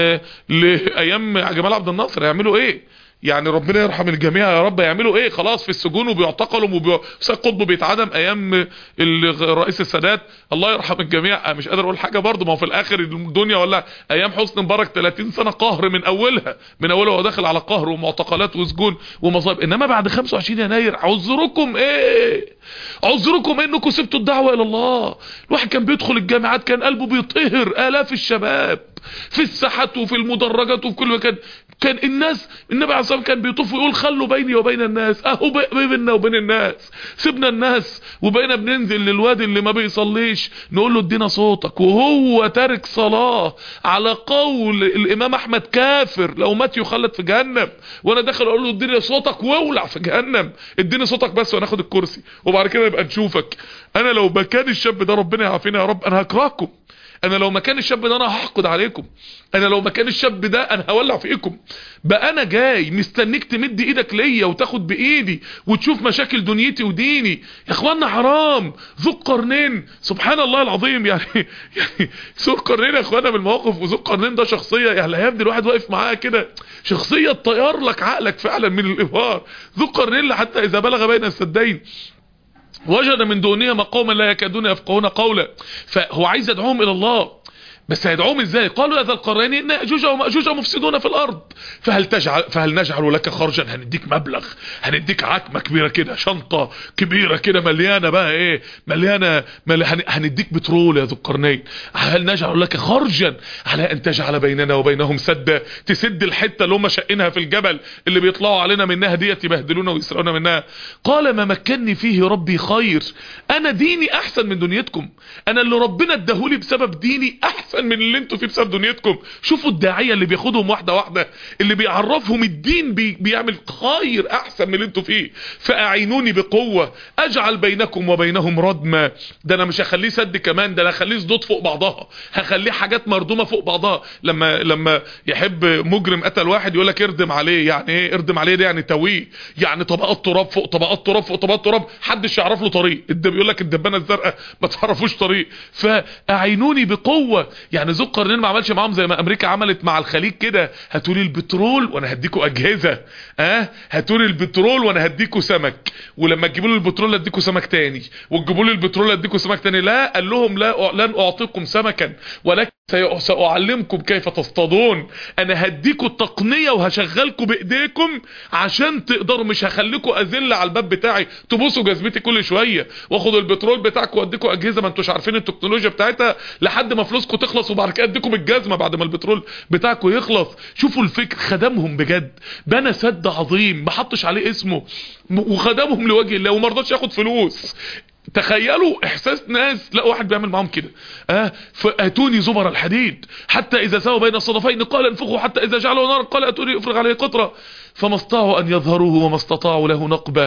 لايام جمال عبد الناصر هيعملوا ايه يعني ربنا يرحم الجميع يا رب يعملوا ايه خلاص في السجون وبيعتقلوا وسيد قطب بيتعدم ايام الرئيس السادات الله يرحم الجميع مش قادر اقول حاجه برضه ما هو في الاخر الدنيا ولا ايام حسني مبارك 30 سنه قهر من اولها من اولها هو داخل على قهر ومعتقلات وسجون ومصائب انما بعد 25 يناير عذركم ايه عذركم انكم سبتوا الدعوه الى الله الواحد كان بيدخل الجامعات كان قلبه بيطهر الاف الشباب في الساحات وفي المدرجات وفي كل مكان كان الناس النبي عليه الصلاه كان بيطوف ويقول خلوا بيني وبين الناس اهو بيننا وبين الناس سيبنا الناس وبقينا بننزل للواد اللي ما بيصليش نقول له ادينا صوتك وهو تارك صلاه على قول الامام احمد كافر لو مات يخلد في جهنم وانا داخل اقول له اديني صوتك واولع في جهنم اديني صوتك بس وناخد الكرسي وبعد كده يبقى نشوفك انا لو مكان الشاب ده ربنا يعافينا يا رب انا هكرهكم انا لو مكان الشاب ده انا هحقد عليكم انا لو مكان الشاب ده انا هولع فيكم بقى انا جاي مستنيك تمد ايدك ليا وتاخد بايدي وتشوف مشاكل دنيتي وديني يا اخوانا حرام ذو القرنين سبحان الله العظيم يعني يعني ذو القرنين يا اخوانا من المواقف وذو القرنين ده شخصيه يعني الايام دي الواحد واقف معاه كده شخصيه تطير لك عقلك فعلا من الابهار ذو القرنين حتى اذا بلغ بين السدين وجد من دونهما قوما لا يكادون يفقهون قولا فهو عايز يدعوهم الى الله بس هيدعوهم ازاي قالوا يا ذا القرين ان ياجوج وماجوج مفسدون في الارض فهل تجعل فهل نجعل لك خرجا هنديك مبلغ هنديك عتمه كبيره كده شنطه كبيره كده مليانه بقى ايه مليانه مل... هنديك بترول يا ذو القرنين هل نجعل لك خرجا على ان تجعل بيننا وبينهم سدا تسد الحته اللي هم شقينها في الجبل اللي بيطلعوا علينا منها ديت يبهدلونا ويسرقونا منها قال ما مكنني فيه ربي خير انا ديني احسن من دنيتكم انا اللي ربنا اداهولي بسبب ديني احسن احسن من اللي انتوا فيه بسبب دنيتكم شوفوا الداعيه اللي بياخدهم واحده واحده اللي بيعرفهم الدين بي بيعمل خير احسن من اللي انتوا فيه فاعينوني بقوه اجعل بينكم وبينهم ردما ده انا مش هخليه سد كمان ده انا هخليه سدود فوق بعضها هخليه حاجات مردومه فوق بعضها لما لما يحب مجرم قتل واحد يقول لك اردم عليه يعني ايه اردم عليه ده يعني تويه يعني طبقات تراب فوق طبقات تراب فوق طبقات تراب محدش يعرف له طريق الدب يقول لك الدبانه الزرقاء ما تعرفوش طريق فاعينوني بقوه يعني ذو القرنين ما عملش معاهم زي ما امريكا عملت مع الخليج كده هاتوا لي البترول وانا هديكوا اجهزه اه هاتوا لي البترول وانا هديكوا سمك ولما تجيبوا لي البترول اديكوا سمك تاني وتجيبوا لي البترول اديكوا سمك تاني لا قال لهم لا لن اعطيكم سمكا ولكن سأعلمكم كيف تصطادون انا هديكوا التقنية وهشغلكم بايديكم عشان تقدروا مش هخليكوا اذل على الباب بتاعي تبوسوا جزمتي كل شوية واخد البترول بتاعكم واديكوا اجهزة ما انتوش عارفين التكنولوجيا بتاعتها لحد ما فلوسكم تخلص وبعد كده اديكم الجزمة بعد ما البترول بتاعكم يخلص شوفوا الفكر خدمهم بجد بنى سد عظيم ما حطش عليه اسمه وخدمهم لوجه الله وما رضاش ياخد فلوس تخيلوا احساس ناس لا واحد بيعمل معاهم كده اه فاتوني زبر الحديد حتى اذا سوى بين الصدفين قال انفخوا حتى اذا جعله نار قال اتوني افرغ عليه قطره فما استطاعوا ان يظهروه وما استطاعوا له نقبه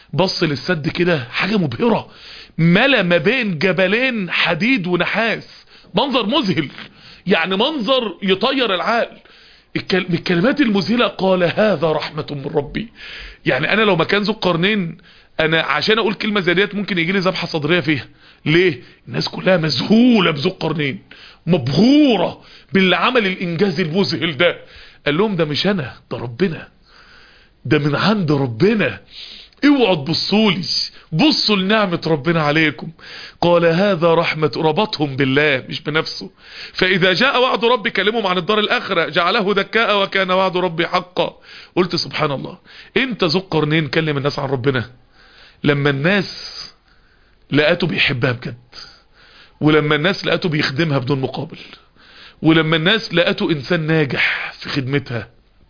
بص للسد كده حاجة مبهرة ملا ما بين جبلين حديد ونحاس منظر مذهل يعني منظر يطير العقل الكل... من الكلمات المذهلة قال هذا رحمة من ربي يعني انا لو مكان ذو القرنين انا عشان اقول كلمة زي ديت ممكن يجي لي ذبحة صدرية فيها ليه الناس كلها مذهولة بذو القرنين مبهورة باللي عمل الانجاز المذهل ده قال لهم ده مش انا ده ربنا ده من عند ربنا اوعوا تبصوا لي بصوا لنعمة ربنا عليكم قال هذا رحمة ربطهم بالله مش بنفسه فإذا جاء وعد ربي كلمهم عن الدار الآخرة جعله دكاء وكان وعد ربي حقا قلت سبحان الله انت ذو قرنين كلم الناس عن ربنا لما الناس لقاته بيحبها بجد ولما الناس لقاته بيخدمها بدون مقابل ولما الناس لقاته انسان ناجح في خدمتها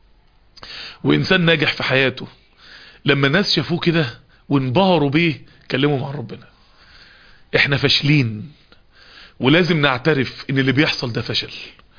وانسان ناجح في حياته لما الناس شافوه كده وانبهروا بيه كلموا مع ربنا احنا فاشلين ولازم نعترف ان اللي بيحصل ده فشل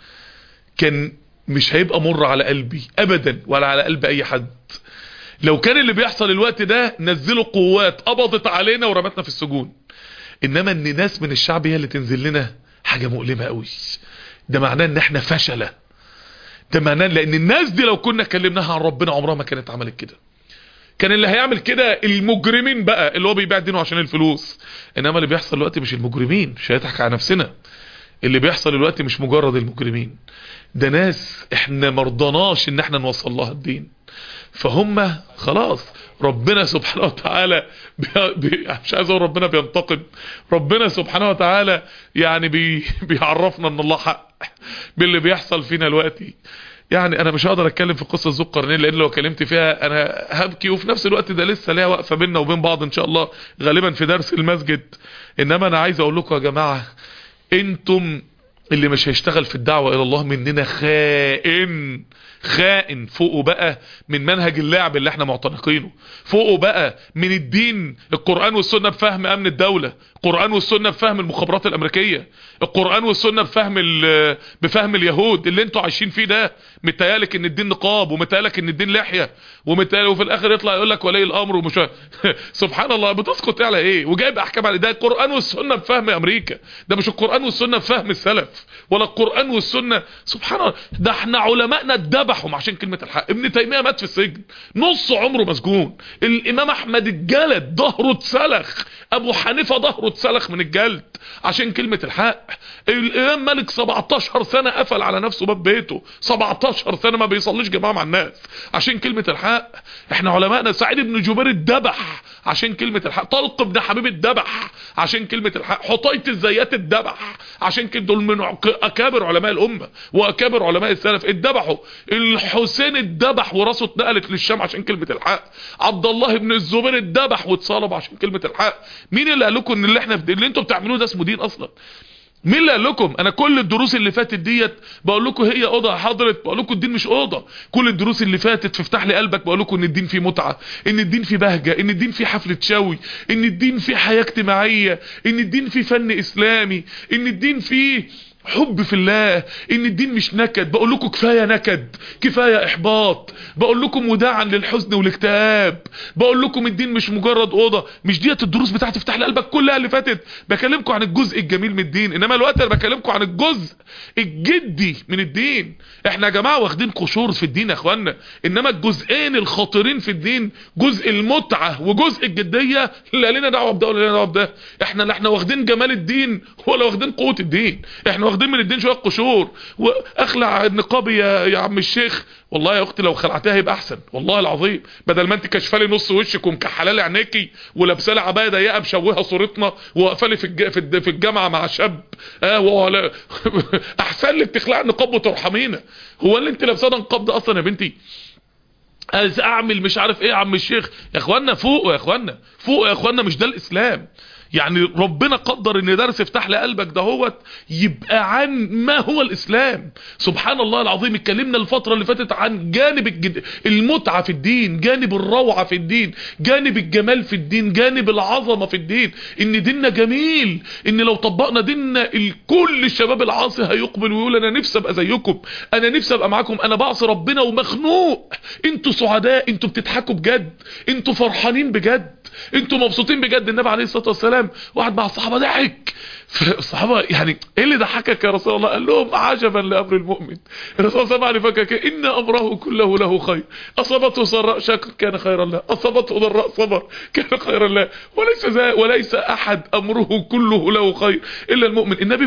كان مش هيبقى مر على قلبي ابدا ولا على قلب اي حد لو كان اللي بيحصل الوقت ده نزلوا قوات قبضت علينا ورمتنا في السجون انما ان ناس من الشعب هي اللي تنزل لنا حاجة مؤلمة قوي ده معناه ان احنا فشلة ده معناه لان الناس دي لو كنا كلمناها عن ربنا عمرها ما كانت عملت كده كان اللي هيعمل كده المجرمين بقى اللي هو بيبيع دينه عشان الفلوس انما اللي بيحصل دلوقتي مش المجرمين مش هيضحك على نفسنا اللي بيحصل دلوقتي مش مجرد المجرمين ده ناس احنا مرضناش ان احنا نوصل لها الدين فهم خلاص ربنا سبحانه وتعالى بي بي مش عايز اقول ربنا بينتقم ربنا سبحانه وتعالى يعني بي بيعرفنا ان الله حق باللي بيحصل فينا دلوقتي يعني انا مش هقدر اتكلم في قصه ذو القرنين لان لو اتكلمت فيها انا هبكي وفي نفس الوقت ده لسه ليها وقفه بيننا وبين بعض ان شاء الله غالبا في درس المسجد انما انا عايز اقول لكم يا جماعه انتم اللي مش هيشتغل في الدعوه الى الله مننا خائن خائن فوقه بقى من منهج اللعب اللي احنا معتنقينه فوقه بقى من الدين القرآن والسنة بفهم امن الدولة القرآن والسنة بفهم المخابرات الامريكية القرآن والسنة بفهم بفهم اليهود اللي انتوا عايشين فيه ده متهيالك ان الدين نقاب ومتهيالك ان الدين لحية ومتهيالك وفي الاخر يطلع يقول لك ولي الامر ومش سبحان الله بتسقط على ايه وجايب احكام على ده القرآن والسنة بفهم امريكا ده مش القرآن والسنة بفهم السلف ولا القرآن والسنة سبحان الله ده احنا علمائنا اتذبحوا عشان كلمة الحق ابن تيمية مات في السجن نص عمره مسجون الامام احمد اتجلد ظهره اتسلخ ابو حنيفة ظهره اتسلخ من الجلد عشان كلمة الحق الامام مالك 17 سنة قفل على نفسه باب بيته 17 سنة ما بيصليش جماعة مع الناس عشان كلمة الحق احنا علمائنا سعيد بن جبير اتذبح عشان كلمة الحق طلق بن حبيب اتذبح عشان كلمة الحق حطيت الزيات اتذبح عشان كده دول من اكابر علماء الامة واكابر علماء السلف اتذبحوا الحسين اتذبح وراسه اتنقلت للشام عشان كلمة الحق عبد الله بن الزبير اتذبح واتصلب عشان كلمة الحق مين اللي قال لكم ان اللي احنا في اللي انتوا بتعملوه ده اسمه دين اصلا مين اللي قال لكم انا كل الدروس اللي فاتت ديت بقول لكم هي اوضه حضرت بقول لكم الدين مش اوضه كل الدروس اللي فاتت في افتح لي قلبك بقول لكم ان الدين فيه متعه ان الدين فيه بهجه ان الدين فيه حفله شوي ان الدين فيه حياه اجتماعيه ان الدين فيه فن اسلامي ان الدين فيه حب في الله ان الدين مش نكد بقول لكم كفاية نكد كفاية احباط بقول لكم وداعا للحزن والاكتئاب بقول لكم الدين مش مجرد اوضة مش ديت الدروس بتاعتي تفتح لي قلبك كلها اللي فاتت بكلمكم عن الجزء الجميل من الدين انما الوقت انا بكلمكم عن الجزء الجدي من الدين احنا يا جماعة واخدين قشور في الدين يا اخوانا انما الجزئين الخطيرين في الدين جزء المتعة وجزء الجدية لا لنا دعوة بده ولا لنا دعوة بده احنا لا احنا واخدين جمال الدين ولا واخدين قوة الدين احنا واخدين من الدين شويه قشور واخلع النقاب يا يا عم الشيخ والله يا اختي لو خلعتها يبقى احسن والله العظيم بدل ما انت كشفه لي نص وشك ومكحله لي عينيكي ولابسه لي عبايه ضيقه مشوهه صورتنا وواقفه لي في الج... في, الد... في الجامعه مع شاب اه ولا احسن لك تخلع النقاب وترحمينا هو اللي انت لابساه ده نقاب ده اصلا يا بنتي اعمل مش عارف ايه يا عم الشيخ يا اخوانا فوق يا اخوانا فوق يا اخوانا مش ده الاسلام يعني ربنا قدر ان درس يفتح لي قلبك دهوت يبقى عن ما هو الاسلام سبحان الله العظيم اتكلمنا الفترة اللي فاتت عن جانب الجد... المتعة في الدين جانب الروعة في الدين جانب الجمال في الدين جانب العظمة في الدين ان ديننا جميل ان لو طبقنا ديننا كل الشباب العاصي هيقبل ويقول انا نفسي ابقى زيكم انا نفسي ابقى معاكم انا بعصي ربنا ومخنوق انتوا سعداء انتوا بتضحكوا بجد انتوا فرحانين بجد انتوا مبسوطين بجد النبي عليه الصلاه والسلام واحد مع الصحابه ضحك فالصحابه يعني ايه اللي ضحكك يا رسول الله قال لهم عجبا لامر المؤمن الرسول صلى الله عليه وسلم فكك ان امره كله له خير اصابته سراء شكر كان خيرا له اصابته ضراء صبر كان خيرا له وليس ذا وليس احد امره كله له خير الا المؤمن النبي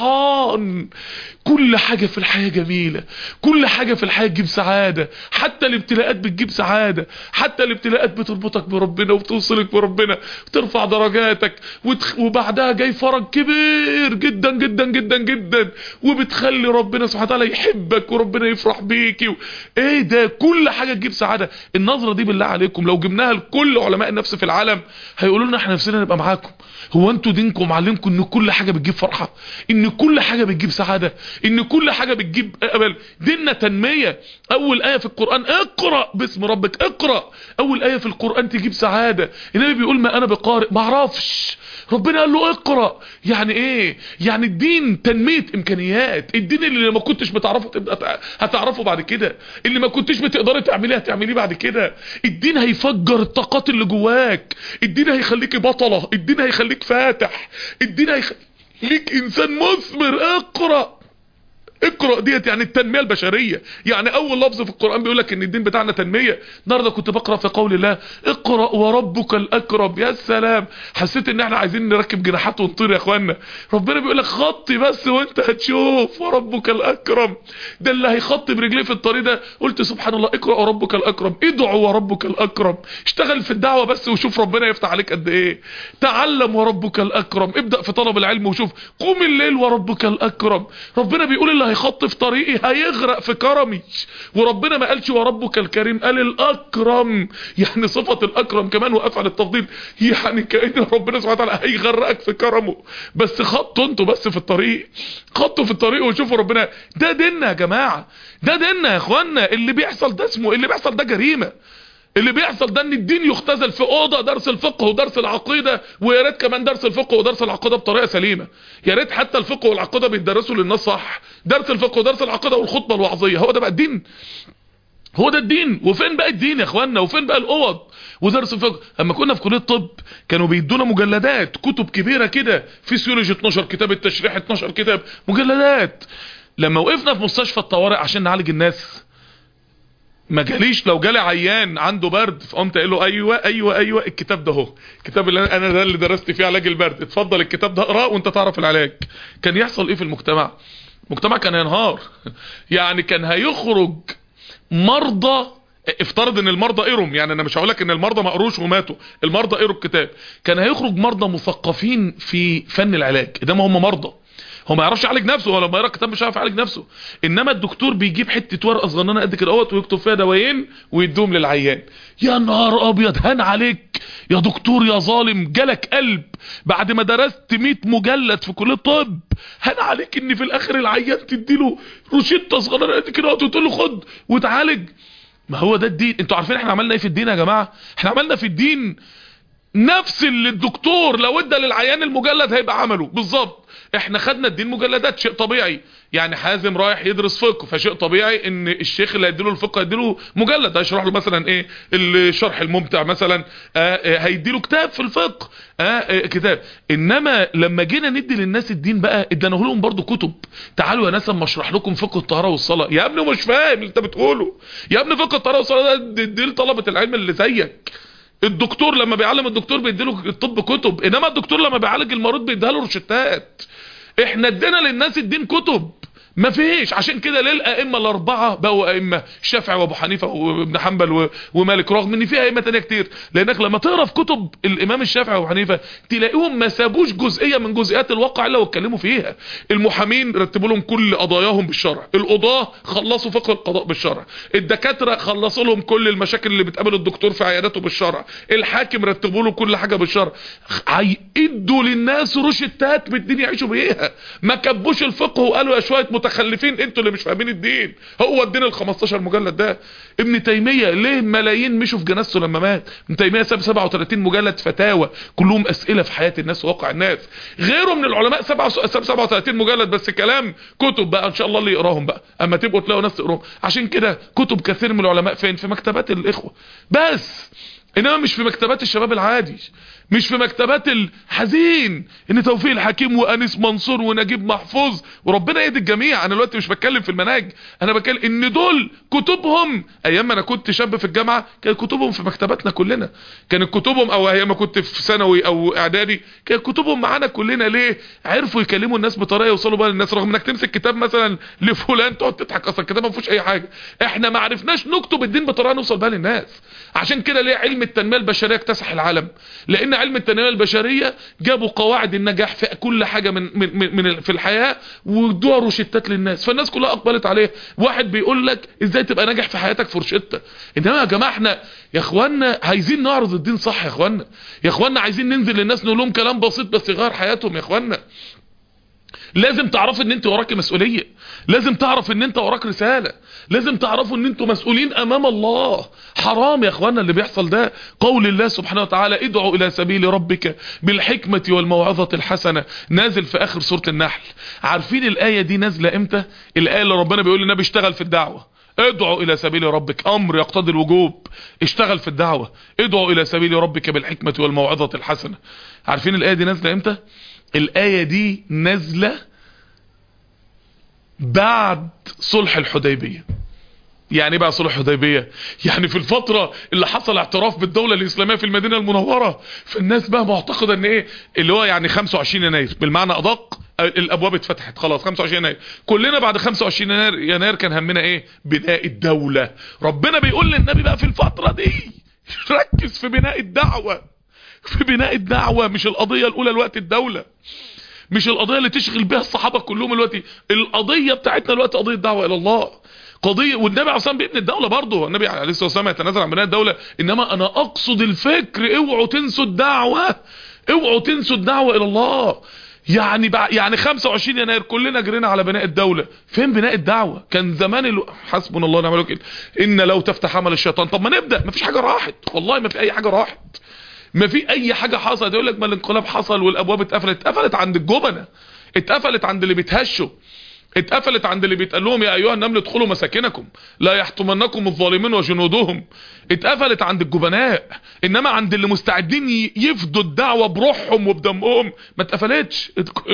فرحان كل حاجة في الحياة جميلة كل حاجة في الحياة تجيب سعادة حتى الابتلاءات بتجيب سعادة حتى الابتلاءات بتربطك بربنا وبتوصلك بربنا وترفع درجاتك وتخ... وبعدها جاي فرج كبير جدا جدا جدا جدا وبتخلي ربنا سبحانه وتعالى يحبك وربنا يفرح بيك و... ايه ده كل حاجة تجيب سعادة النظرة دي بالله عليكم لو جبناها لكل علماء النفس في العالم هيقولوا لنا احنا نفسنا نبقى معاكم هو انتوا دينكم معلمكم ان كل حاجة بتجيب فرحة ان كل حاجة بتجيب سعادة ان كل حاجة بتجيب امل ديننا تنمية اول اية في القرآن اقرأ باسم ربك اقرأ اول اية في القرآن تجيب سعادة النبي بيقول ما انا بقارئ ما اعرفش ربنا قال له اقرأ يعني ايه يعني الدين تنمية امكانيات الدين اللي ما كنتش بتعرفه تبقى هتعرفه بعد كده اللي ما كنتش بتقدري تعمليه هتعمليه بعد كده الدين هيفجر الطاقات اللي جواك الدين هيخليك بطلة الدين هيخليك فاتح الدين هيخليك انسان مثمر اقرأ اقرأ ديت يعني التنمية البشرية يعني اول لفظ في القرآن بيقول لك ان الدين بتاعنا تنمية النهارده كنت بقرأ في قول الله اقرأ وربك الاكرم يا سلام حسيت ان احنا عايزين نركب جناحات ونطير يا اخوانا ربنا بيقول لك خطي بس وانت هتشوف وربك الاكرم ده اللي هيخطي برجليه في الطريق ده قلت سبحان الله اقرأ وربك الاكرم ادعوا وربك الاكرم اشتغل في الدعوة بس وشوف ربنا يفتح عليك قد ايه تعلم وربك الاكرم ابدأ في طلب العلم وشوف قوم الليل وربك الاكرم ربنا بيقول اللي هيخط في طريقي هيغرق في كرمي وربنا ما قالش وربك الكريم قال الاكرم يعني صفة الاكرم كمان وافعل التفضيل يعني كأن ربنا سبحانه وتعالى هيغرقك في كرمه بس خطوا انتوا بس في الطريق خطوا في الطريق وشوفوا ربنا ده ديننا يا جماعة ده ديننا يا اخوانا اللي بيحصل ده اسمه اللي بيحصل ده جريمة اللي بيحصل ده ان الدين يختزل في اوضه درس الفقه ودرس العقيده ويا ريت كمان درس الفقه ودرس العقيده بطريقه سليمه يا ريت حتى الفقه والعقيده بيدرسوا للناس صح درس الفقه ودرس العقيده والخطبه الوعظيه هو ده بقى الدين هو ده الدين وفين بقى الدين يا اخوانا وفين بقى الاوض ودرس الفقه اما كنا في كليه الطب كانوا بيدونا مجلدات كتب كبيره كده فيسيولوجي 12 كتاب التشريح 12 كتاب مجلدات لما وقفنا في مستشفى الطوارئ عشان نعالج الناس ما جاليش لو جالي عيان عنده برد فقمت قايل له ايوه ايوه ايوه الكتاب ده اهو الكتاب اللي انا ده اللي درست فيه علاج البرد اتفضل الكتاب ده اقراه وانت تعرف العلاج كان يحصل ايه في المجتمع المجتمع كان ينهار يعني كان هيخرج مرضى افترض ان المرضى قروا يعني انا مش هقول لك ان المرضى ما قروش وماتوا المرضى قروا الكتاب كان هيخرج مرضى مثقفين في فن العلاج ده ما هم مرضى هو ما يعرفش يعالج نفسه ولا ما يقرا كتاب مش عارف يعالج نفسه انما الدكتور بيجيب حته ورقه صغننه قد كده اهوت ويكتب فيها دوايين ويدوهم للعيان يا نهار ابيض هان عليك يا دكتور يا ظالم جالك قلب بعد ما درست 100 مجلد في كليه طب هان عليك ان في الاخر العيان تديله روشته صغننه قد كده وتقول له خد وتعالج ما هو ده الدين انتوا عارفين احنا عملنا ايه في الدين يا جماعه احنا عملنا في الدين نفس اللي الدكتور لو ادى للعيان المجلد هيبقى عمله بالظبط احنا خدنا الدين مجلدات شيء طبيعي يعني حازم رايح يدرس فقه فشيء طبيعي ان الشيخ اللي هيديله الفقه هيديله مجلد هيشرح له مثلا ايه الشرح الممتع مثلا آه هيديله كتاب في الفقه آه آه كتاب انما لما جينا ندي للناس الدين بقى ادانا لهم برضو كتب تعالوا يا ناس اما اشرح لكم فقه الطهاره والصلاه يا ابني مش فاهم اللي انت بتقوله يا ابني فقه الطهاره والصلاه ده دي لطلبه العلم اللي زيك الدكتور لما بيعلم الدكتور بيديله الطب كتب انما الدكتور لما بيعالج المريض بيديها له روشتات احنا ادينا للناس الدين كتب ما فيش عشان كده ليه الائمه الاربعه بقوا ائمه الشافعي وابو حنيفه وابن حنبل ومالك رغم ان في ائمه تانية كتير لانك لما تقرا في كتب الامام الشافعي وابو حنيفه تلاقيهم ما سابوش جزئيه من جزئيات الواقع الا واتكلموا فيها المحامين رتبوا لهم كل قضاياهم بالشرع القضاه خلصوا فقه القضاء بالشرع الدكاتره خلصوا لهم كل المشاكل اللي بتقابل الدكتور في عياداته بالشرع الحاكم رتبوا له كل حاجه بالشرع ادوا للناس روشتات بالدين يعيشوا بيها ما كبوش الفقه وقالوا يا شويه متخلفين انتوا اللي مش فاهمين الدين هو الدين ال 15 مجلد ده ابن تيمية ليه ملايين مشوا في جنازته لما مات ابن تيمية ساب 37 مجلد فتاوى كلهم اسئلة في حياة الناس وواقع الناس غيره من العلماء ساب 37 مجلد بس كلام كتب بقى ان شاء الله اللي يقراهم بقى اما تبقوا تلاقوا ناس تقراهم عشان كده كتب كثير من العلماء فين في مكتبات الاخوة بس انما مش في مكتبات الشباب العادي مش في مكتبات الحزين ان توفيق الحكيم وانيس منصور ونجيب محفوظ وربنا يهدي الجميع انا دلوقتي مش بتكلم في المناهج انا بتكلم ان دول كتبهم ايام ما انا كنت شاب في الجامعه كانت كتبهم في مكتباتنا كلنا كانت كتبهم او ايام ما كنت في ثانوي او اعدادي كانت كتبهم معانا كلنا ليه عرفوا يكلموا الناس بطريقه يوصلوا بها للناس رغم انك تمسك كتاب مثلا لفلان تقعد تضحك اصلا الكتاب ما فيهوش اي حاجه احنا ما عرفناش نكتب الدين بطريقه نوصل بها للناس عشان كده ليه علم التنميه البشريه اكتسح العالم لان علم التنميه البشريه جابوا قواعد النجاح في كل حاجه من من من, من في الحياه وادوها روشتات للناس فالناس كلها اقبلت عليه واحد بيقول لك ازاي تبقى ناجح في حياتك في روشته انما يا جماعه احنا يا اخوانا عايزين نعرض الدين صح يا اخوانا يا اخوانا عايزين ننزل للناس نقول لهم كلام بسيط بس يغير حياتهم يا اخوانا لازم تعرف ان انت وراك مسؤولية لازم تعرف ان انت وراك رسالة لازم تعرفوا ان انتوا مسؤولين امام الله حرام يا اخوانا اللي بيحصل ده قول الله سبحانه وتعالى ادعوا الى سبيل ربك بالحكمة والموعظة الحسنة نازل في اخر سورة النحل عارفين الاية دي نازلة امتى الاية اللي ربنا بيقول لنا بيشتغل في الدعوة ادعوا الى سبيل ربك امر يقتضي الوجوب اشتغل في الدعوة ادعوا الى سبيل ربك بالحكمة والموعظة الحسنة عارفين الاية دي نازلة امتى الآية دي نازلة بعد صلح الحديبية يعني بقى صلح الحديبية يعني في الفترة اللي حصل اعتراف بالدولة الإسلامية في المدينة المنورة فالناس بقى معتقدة ان ايه اللي هو يعني 25 يناير بالمعنى ادق الابواب اتفتحت خلاص 25 يناير كلنا بعد 25 يناير يناير كان همنا ايه بناء الدولة ربنا بيقول للنبي بقى في الفترة دي ركز في بناء الدعوة في بناء الدعوة مش القضية الاولى الوقت الدولة مش القضية اللي تشغل بها الصحابة كلهم الوقت القضية بتاعتنا الوقت قضية دعوة الى الله قضية والنبي عليه الصلاة بيبني الدولة برضه النبي عليه الصلاة والسلام يتنازل عن بناء الدولة انما انا اقصد الفكر اوعوا تنسوا الدعوة اوعوا تنسوا الدعوة الى الله يعني بع... يعني 25 يناير كلنا جرينا على بناء الدولة فين بناء الدعوة كان زمان ال... حسبنا الله ونعم الوكيل ان لو تفتح عمل الشيطان طب ما نبدأ ما فيش حاجة راحت والله ما في اي حاجة راحت ما في اي حاجة حصلت يقول لك ما الانقلاب حصل والابواب اتقفلت اتقفلت عند الجبنة اتقفلت عند اللي بيتهشوا اتقفلت عند اللي بيتقال لهم يا ايها النمل ادخلوا مساكنكم لا يحطمنكم الظالمين وجنودهم اتقفلت عند الجبناء انما عند اللي مستعدين يفدوا الدعوه بروحهم وبدمهم ما اتقفلتش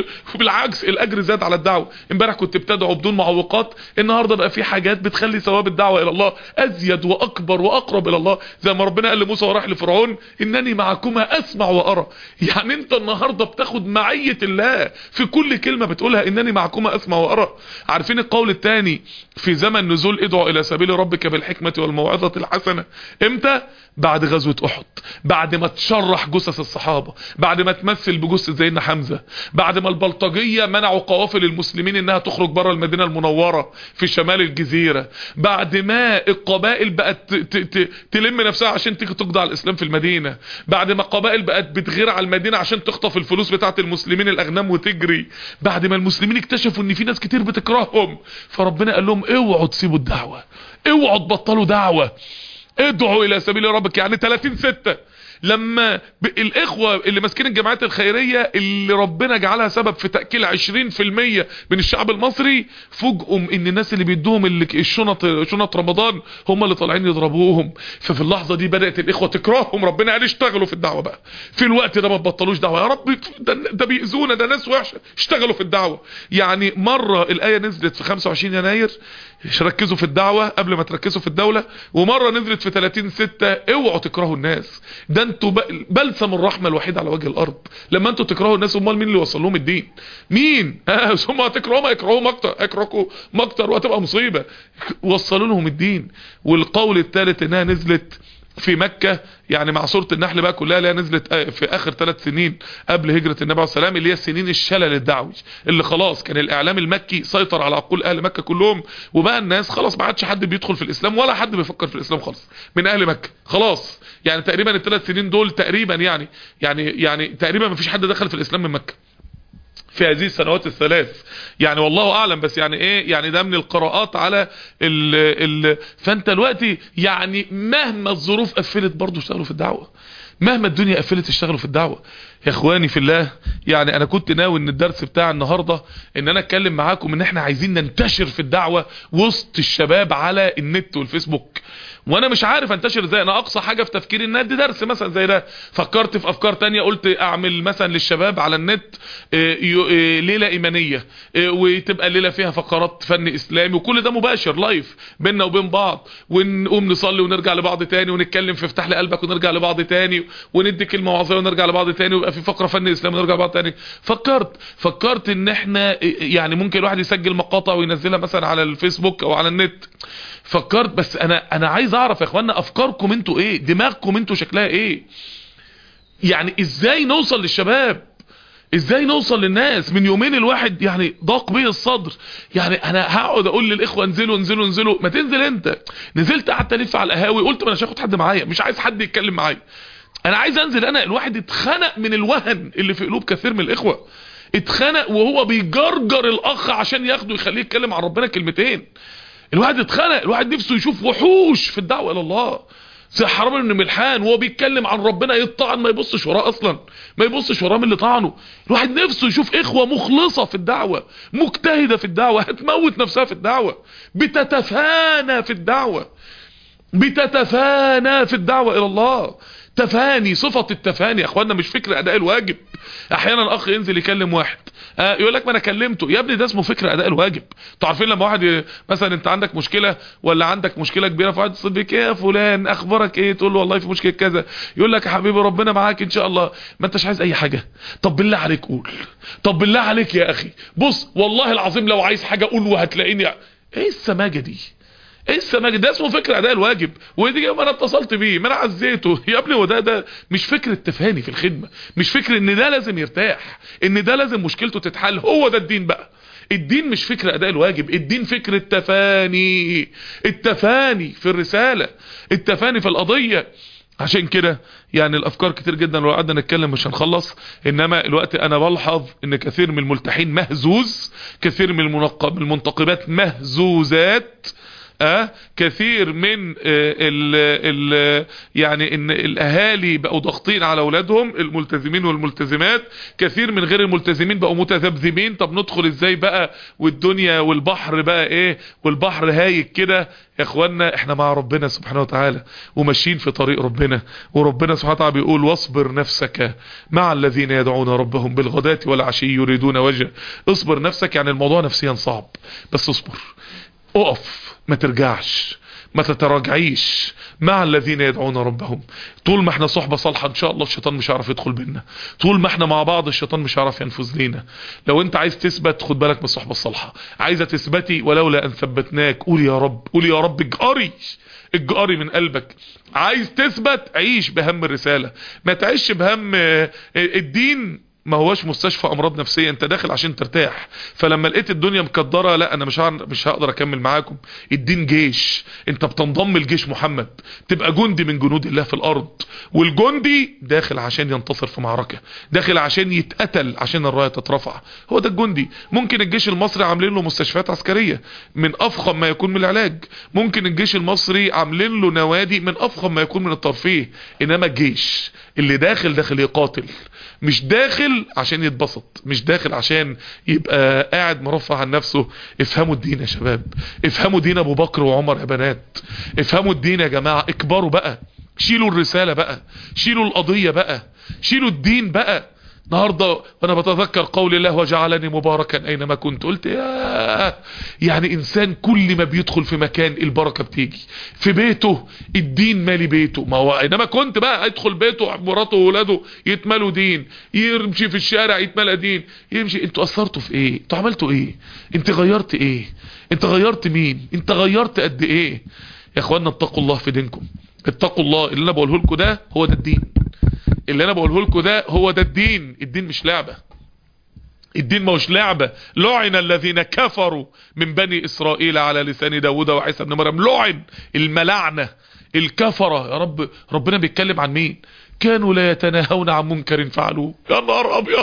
بالعكس الاجر زاد على الدعوه امبارح كنت بتدعو بدون معوقات النهارده بقى في حاجات بتخلي ثواب الدعوه الى الله ازيد واكبر واقرب الى الله زي ما ربنا قال لموسى وراح لفرعون انني معكما اسمع وارى يعني انت النهارده بتاخد معيه الله في كل كلمه بتقولها انني معكما اسمع وارى عارفين القول الثاني في زمن نزول ادعو الى سبيل ربك بالحكمة والموعظة الحسنة امتى بعد غزوة احد بعد ما تشرح جثث الصحابة بعد ما تمثل بجثة زينا حمزة بعد ما البلطجية منعوا قوافل المسلمين انها تخرج بره المدينة المنورة في شمال الجزيرة بعد ما القبائل بقت تلم نفسها عشان تيجي تقضي على الاسلام في المدينة بعد ما القبائل بقت بتغير على المدينة عشان تخطف الفلوس بتاعت المسلمين الاغنام وتجري بعد ما المسلمين اكتشفوا ان في ناس كتير بتكرههم فربنا قال لهم اوعوا تسيبوا الدعوة اوعوا تبطلوا دعوة ادعوا الى سبيل ربك يعني 30 ستة لما الاخوة اللي ماسكين الجماعات الخيرية اللي ربنا جعلها سبب في تأكيل 20% من الشعب المصري فوجئوا ان الناس اللي بيدوهم اللي الشنط شنط رمضان هم اللي طالعين يضربوهم ففي اللحظة دي بدأت الاخوة تكرههم ربنا قال اشتغلوا في الدعوة بقى في الوقت ده ما تبطلوش دعوة يا رب ده, ده بيأذونا ده ناس وحشة اشتغلوا في الدعوة يعني مرة الآية نزلت في 25 يناير ركزوا في الدعوة قبل ما تركزوا في الدولة ومرة نزلت في 30 ستة اوعوا تكرهوا الناس ده انتوا بلسم الرحمة الوحيد على وجه الارض لما انتوا تكرهوا الناس امال مين اللي وصل لهم الدين مين اه ثم هتكرهوا ما يكرهوا مكتر اكرهوا مكتر وهتبقى مصيبة وصلوا لهم الدين والقول الثالث انها نزلت في مكة يعني مع سورة النحل بقى كلها اللي هي نزلت في اخر ثلاث سنين قبل هجرة النبي عليه السلام اللي هي السنين الشلل الدعوي اللي خلاص كان الاعلام المكي سيطر على عقول اهل مكة كلهم وبقى الناس خلاص ما عادش حد بيدخل في الاسلام ولا حد بيفكر في الاسلام خالص من اهل مكة خلاص يعني تقريبا الثلاث سنين دول تقريبا يعني يعني يعني تقريبا ما فيش حد دخل في الاسلام من مكة في هذه السنوات الثلاث يعني والله اعلم بس يعني ايه يعني ده من القراءات على ال ال فانت دلوقتي يعني مهما الظروف قفلت برضه اشتغلوا في الدعوه مهما الدنيا قفلت اشتغلوا في الدعوه يا اخواني في الله يعني انا كنت ناوي ان الدرس بتاع النهاردة ان انا اتكلم معاكم ان احنا عايزين ننتشر في الدعوة وسط الشباب على النت والفيسبوك وانا مش عارف انتشر ازاي انا اقصى حاجة في تفكيري ان ادي درس مثلا زي ده فكرت في افكار تانية قلت اعمل مثلا للشباب على النت ليلة ايمانية وتبقى ليلة فيها فقرات فن اسلامي وكل ده مباشر لايف بيننا وبين بعض ونقوم نصلي ونرجع لبعض تاني ونتكلم في افتح لي قلبك ونرجع لبعض تاني وندي كلمة وعظية ونرجع لبعض تاني ويبقى في فقرة فن اسلامي ونرجع لبعض تاني فكرت فكرت ان احنا يعني ممكن الواحد يسجل مقاطع وينزلها مثلا على الفيسبوك او على النت فكرت بس انا انا عايز اعرف يا اخوانا افكاركم انتوا ايه دماغكم انتوا شكلها ايه يعني ازاي نوصل للشباب ازاي نوصل للناس من يومين الواحد يعني ضاق بيه الصدر يعني انا هقعد اقول للاخوه انزلوا انزلوا انزلوا ما تنزل انت نزلت قعدت الف على القهاوي قلت ما انا مش هاخد حد معايا مش عايز حد يتكلم معايا انا عايز انزل انا الواحد اتخنق من الوهن اللي في قلوب كثير من الاخوه اتخنق وهو بيجرجر الاخ عشان ياخده يخليه يتكلم عن ربنا كلمتين الواحد اتخنق الواحد نفسه يشوف وحوش في الدعوه الى الله زي حرام بن ملحان وهو بيتكلم عن ربنا يطعن ما يبصش وراه اصلا ما يبصش وراه من اللي طعنه الواحد نفسه يشوف اخوه مخلصه في الدعوه مجتهده في الدعوه هتموت نفسها في الدعوه بتتفانى في الدعوه بتتفانى في الدعوه الى الله تفاني صفة التفاني يا اخوانا مش فكر اداء الواجب احيانا اخ ينزل يكلم واحد آه يقول لك ما انا كلمته يا ابني ده اسمه فكر اداء الواجب انتوا عارفين لما واحد ي... مثلا انت عندك مشكلة ولا عندك مشكلة كبيرة فواحد يتصل بيك ايه يا فلان اخبارك ايه تقول له والله في مشكلة كذا يقول لك يا حبيبي ربنا معاك ان شاء الله ما انتش عايز اي حاجة طب بالله عليك قول طب بالله عليك يا اخي بص والله العظيم لو عايز حاجة قول وهتلاقيني ايه السماجة دي ايه السماجة ده اسمه فكر اداء الواجب ودي ما انا اتصلت بيه ما انا عزيته يا ابني وده ده مش فكر التفاني في الخدمة مش فكر ان ده لازم يرتاح ان ده لازم مشكلته تتحل هو ده الدين بقى الدين مش فكر اداء الواجب الدين فكر التفاني التفاني في الرسالة التفاني في القضية عشان كده يعني الافكار كتير جدا لو قعدنا نتكلم مش هنخلص انما الوقت انا بلحظ ان كثير من الملتحين مهزوز كثير من المنتقبات مهزوزات أه كثير من ال ال يعني ان الاهالي بقوا ضاغطين على اولادهم الملتزمين والملتزمات كثير من غير الملتزمين بقوا متذبذبين طب ندخل ازاي بقى والدنيا والبحر بقى ايه والبحر هايج كده يا اخوانا احنا مع ربنا سبحانه وتعالى وماشيين في طريق ربنا وربنا سبحانه وتعالى بيقول واصبر نفسك مع الذين يدعون ربهم بالغداة والعشي يريدون وجه اصبر نفسك يعني الموضوع نفسيا صعب بس اصبر اقف ما ترجعش ما تتراجعيش مع الذين يدعون ربهم طول ما احنا صحبة صالحة ان شاء الله الشيطان مش هيعرف يدخل بينا طول ما احنا مع بعض الشيطان مش هيعرف ينفذ لينا لو انت عايز تثبت خد بالك من الصحبة الصالحة عايزة تثبتي ولولا ان ثبتناك قول يا رب قول يا رب اجقري اجقري من قلبك عايز تثبت عيش بهم الرسالة ما تعيش بهم الدين ما هوش مستشفى امراض نفسيه انت داخل عشان ترتاح فلما لقيت الدنيا مكدره لا انا مش مش هقدر اكمل معاكم الدين جيش انت بتنضم لجيش محمد تبقى جندي من جنود الله في الارض والجندي داخل عشان ينتصر في معركه داخل عشان يتقتل عشان الرايه تترفع هو ده الجندي ممكن الجيش المصري عاملين له مستشفيات عسكريه من افخم ما يكون من العلاج ممكن الجيش المصري عاملين له نوادي من افخم ما يكون من الترفيه انما الجيش اللي داخل داخل يقاتل مش داخل عشان يتبسط مش داخل عشان يبقى قاعد مرفع عن نفسه افهموا الدين يا شباب افهموا دين ابو بكر وعمر يا بنات افهموا الدين يا جماعة اكبروا بقى شيلوا الرسالة بقى شيلوا القضية بقى شيلوا الدين بقى النهاردة وانا بتذكر قول الله وجعلني مباركا اينما كنت قلت يا يعني انسان كل ما بيدخل في مكان البركة بتيجي في بيته الدين مالي بيته ما هو اينما كنت بقى ادخل بيته مراته وولاده يتملوا دين يمشي في الشارع يتملى دين يمشي انتوا اثرتوا في ايه انتوا عملتوا ايه انت غيرت ايه انت غيرت مين انت غيرت قد ايه يا اخوانا اتقوا الله في دينكم اتقوا الله اللي انا بقوله لكم ده هو ده الدين اللي انا بقوله لكم ده هو ده الدين الدين مش لعبة الدين مش لعبة لعن الذين كفروا من بني اسرائيل على لسان داود وعيسى بن مريم لعن الملعنة الكفرة يا رب ربنا بيتكلم عن مين كانوا لا يتناهون عن منكر فعلوه يا نهار ابيض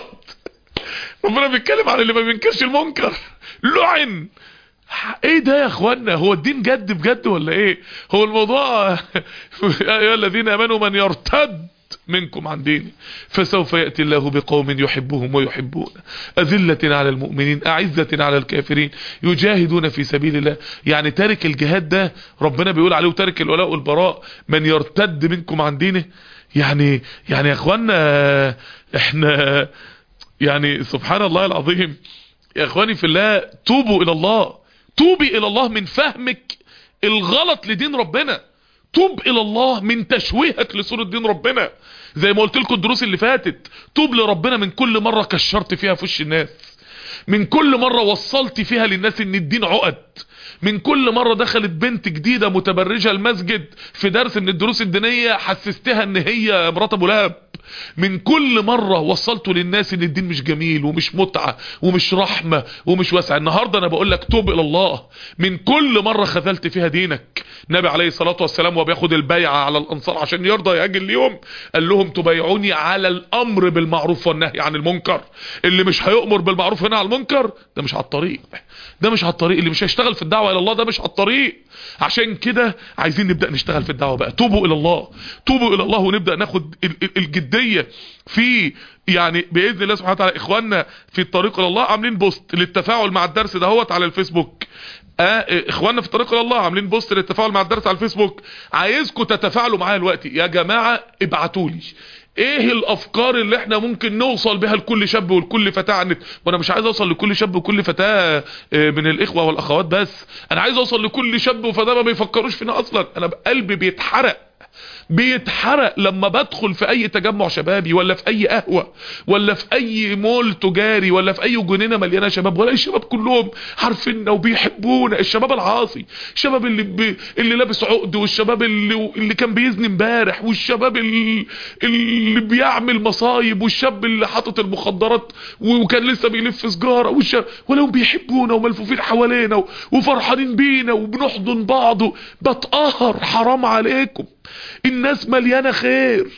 ربنا بيتكلم عن اللي ما بينكرش المنكر لعن ايه ده يا اخوانا هو الدين جد بجد ولا ايه هو الموضوع يا الذين امنوا من يرتد منكم عن ديني فسوف يأتي الله بقوم يحبهم ويحبون أذلة على المؤمنين أعزة على الكافرين يجاهدون في سبيل الله يعني تارك الجهاد ده ربنا بيقول عليه تارك الولاء والبراء من يرتد منكم عن دينه يعني يعني يا اخوانا احنا يعني سبحان الله العظيم يا اخواني في الله توبوا الى الله توبي الى الله من فهمك الغلط لدين ربنا توب الى الله من تشويهك لصورة دين ربنا زي ما قلت لكم الدروس اللي فاتت توب لربنا من كل مرة كشرت فيها في وش الناس من كل مرة وصلت فيها للناس ان الدين عقد من كل مرة دخلت بنت جديدة متبرجة المسجد في درس من الدروس الدينية حسستها ان هي مرات ابو لهب من كل مرة وصلت للناس ان الدين مش جميل ومش متعة ومش رحمة ومش واسع النهاردة انا بقول لك توب الى الله من كل مرة خذلت فيها دينك النبي عليه الصلاة والسلام وبياخد البيعة على الانصار عشان يرضى يأجل اليوم قال لهم تبايعوني على الامر بالمعروف والنهي عن المنكر اللي مش هيؤمر بالمعروف هنا على المنكر ده مش على الطريق ده مش على الطريق اللي مش هيشتغل في الدعوة الى الله ده مش على الطريق عشان كده عايزين نبدأ نشتغل في الدعوة بقى توبوا الى الله توبوا الى الله ونبدأ ناخد الجدية في يعني باذن الله سبحانه وتعالى اخواننا في الطريق الى الله عاملين بوست للتفاعل مع الدرس دهوت على الفيسبوك آه اخواننا في الطريق الى الله عاملين بوست للتفاعل مع الدرس على الفيسبوك عايزكم تتفاعلوا معايا دلوقتي يا جماعه ابعتوا لي ايه الافكار اللي احنا ممكن نوصل بها لكل شاب ولكل فتاة عن النت وانا مش عايز اوصل لكل شاب وكل فتاة من الاخوة والاخوات بس انا عايز اوصل لكل شاب وفتاة ما بيفكروش فينا اصلا انا قلبي بيتحرق بيتحرق لما بدخل في اي تجمع شبابي ولا في اي قهوة ولا في اي مول تجاري ولا في اي جنينة مليانة شباب ولا الشباب كلهم عارفيننا وبيحبونا الشباب العاصي الشباب اللي ب... اللي لابس عقد والشباب اللي اللي كان بيزني امبارح والشباب اللي... اللي بيعمل مصايب والشاب اللي حاطط المخدرات وكان لسه بيلف سجارة والشباب ولو بيحبونا وملفوفين حوالينا وفرحانين بينا وبنحضن بعض بتقهر حرام عليكم الناس مليانة خير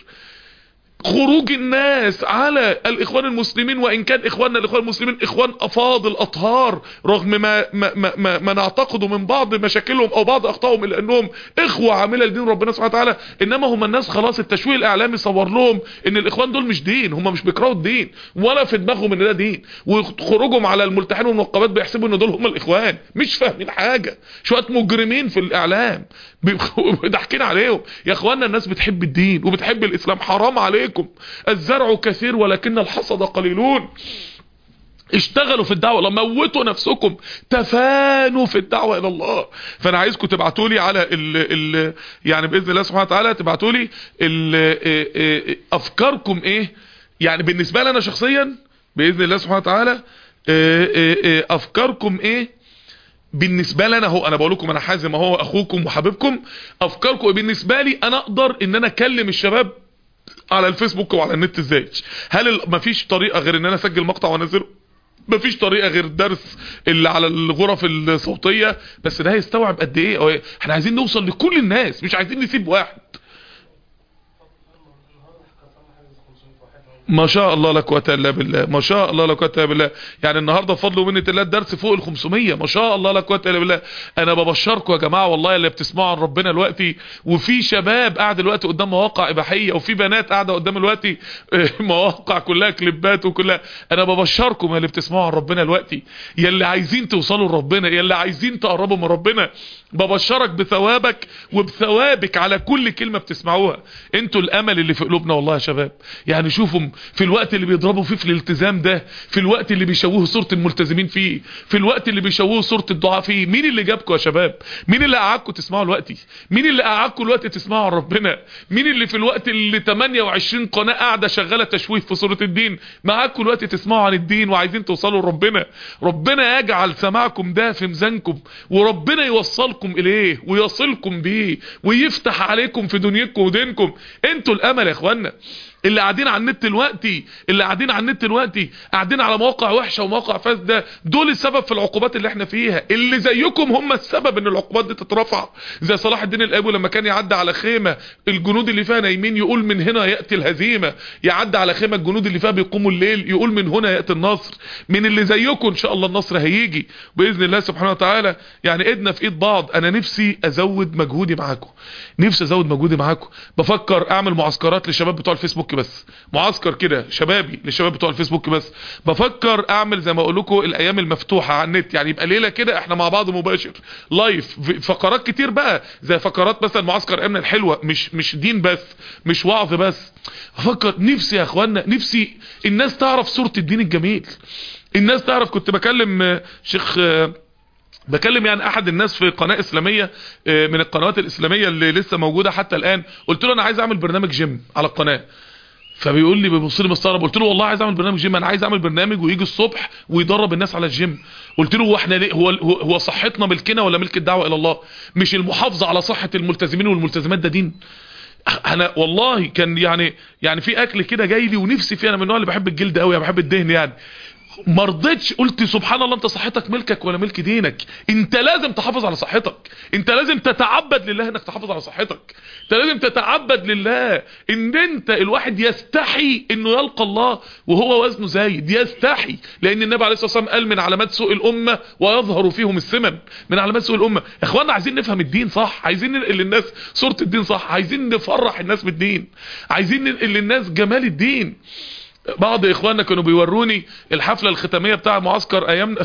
خروج الناس على الاخوان المسلمين وان كان اخواننا الاخوان المسلمين اخوان افاضل اطهار رغم ما ما ما, ما, ما نعتقد من بعض مشاكلهم او بعض اخطائهم الا انهم اخوه عامله لدين ربنا سبحانه وتعالى انما هم الناس خلاص التشويه الاعلامي صور لهم ان الاخوان دول مش دين هم مش بيكرهوا الدين ولا في دماغهم ان ده دين وخروجهم على الملتحين والمنقبات بيحسبوا ان دول هم الاخوان مش فاهمين حاجه شويه مجرمين في الاعلام ضاحكين عليهم يا اخوانا الناس بتحب الدين وبتحب الاسلام حرام عليكم الزرع كثير ولكن الحصد قليلون اشتغلوا في الدعوة الله موتوا نفسكم تفانوا في الدعوة الى الله فانا عايزكم تبعتوا لي على ال ال يعني باذن الله سبحانه وتعالى تبعتوا لي افكاركم ايه يعني بالنسبة لي انا شخصيا باذن الله سبحانه وتعالى افكاركم ايه بالنسبة لي انا هو انا بقول لكم انا حازم اهو اخوكم وحبيبكم افكاركم بالنسبة لي انا اقدر ان انا اكلم الشباب على الفيسبوك وعلى النت ازاي هل مفيش طريقة غير ان انا اسجل مقطع وانزله مفيش طريقة غير الدرس اللي على الغرف الصوتية بس ده هيستوعب قد ايه احنا عايزين نوصل لكل الناس مش عايزين نسيب واحد ما شاء الله لا قوه الا بالله ما شاء الله لا قوه الا بالله يعني النهارده بفضل ومنه الله الدرس فوق ال 500 ما شاء الله لا قوه الا بالله انا ببشركم يا جماعه والله اللي بتسمعوا عن ربنا دلوقتي وفي شباب قاعد دلوقتي قدام مواقع اباحيه وفي بنات قاعده قدام دلوقتي مواقع كلها كليبات وكلها انا ببشركم اللي بتسمعوا عن ربنا دلوقتي يا اللي عايزين توصلوا لربنا يا اللي عايزين تقربوا من ربنا ببشرك بثوابك وبثوابك على كل كلمة بتسمعوها انتوا الامل اللي في قلوبنا والله يا شباب يعني شوفوا في الوقت اللي بيضربوا فيه في الالتزام ده في الوقت اللي بيشوهوا صورة الملتزمين فيه في الوقت اللي بيشوهوا صورة الدعاء فيه مين اللي جابكم يا شباب مين اللي قعدكم تسمعوا الوقت مين اللي قعدكم الوقت تسمعوا عن ربنا مين اللي في الوقت اللي 28 قناة قاعدة شغالة تشويه في صورة الدين معاكم الوقت تسمعوا عن الدين وعايزين توصلوا لربنا ربنا يجعل سماعكم ده في ميزانكم وربنا يوصلكم يوصلكم اليه ويصلكم بيه ويفتح عليكم في دنيتكم ودينكم انتوا الامل يا اخوانا اللي قاعدين على النت دلوقتي اللي قاعدين على النت دلوقتي قاعدين على مواقع وحشه ومواقع فاسده دول السبب في العقوبات اللي احنا فيها اللي زيكم هم السبب ان العقوبات دي تترفع زي صلاح الدين الايوبي لما كان يعدي على خيمه الجنود اللي فيها نايمين يقول من هنا ياتي الهزيمه يعدي على خيمه الجنود اللي فيها بيقوموا الليل يقول من هنا ياتي النصر من اللي زيكم ان شاء الله النصر هيجي باذن الله سبحانه وتعالى يعني ايدنا في ايد بعض انا نفسي ازود مجهودي معاكم نفسي ازود مجهودي معاكم بفكر اعمل معسكرات للشباب بتوع الفيسبوك بس معسكر كده شبابي للشباب بتوع الفيسبوك بس بفكر اعمل زي ما اقول لكم الايام المفتوحه على النت يعني يبقى ليله كده احنا مع بعض مباشر لايف في- فقرات كتير بقى زي فقرات مثلا معسكر امن الحلوه مش مش دين بس مش وعظ بس بفكر نفسي يا اخوانا نفسي الناس تعرف صوره الدين الجميل الناس تعرف كنت بكلم آه، شيخ آه، بكلم يعني احد الناس في قناة اسلامية آه، من القنوات الاسلامية اللي لسه موجودة حتى الان قلت له انا عايز اعمل برنامج جيم على القناة فبيقول لي بيبص لي مستغرب قلت له والله عايز اعمل برنامج جيم انا عايز اعمل برنامج ويجي الصبح ويدرب الناس على الجيم قلت له هو احنا ليه هو هو هو صحتنا ملكنا ولا ملك الدعوه الى الله مش المحافظه على صحه الملتزمين والملتزمات ده دين انا والله كان يعني يعني في اكل كده جاي لي ونفسي فيه انا من النوع اللي بحب الجلد قوي بحب الدهن يعني ما رضيتش قلت سبحان الله انت صحتك ملكك ولا ملك دينك انت لازم تحافظ على صحتك انت لازم تتعبد لله انك تحافظ على صحتك انت لازم تتعبد لله ان انت الواحد يستحي انه يلقى الله وهو وزنه زايد يستحي لان النبي عليه الصلاه والسلام قال من علامات سوء الامه ويظهر فيهم السمن من علامات سوء الامه يا اخوانا عايزين نفهم الدين صح عايزين ننقل للناس صوره الدين صح عايزين نفرح الناس بالدين عايزين ننقل للناس جمال الدين بعض اخواننا كانوا بيوروني الحفلة الختامية بتاع معسكر ايامنا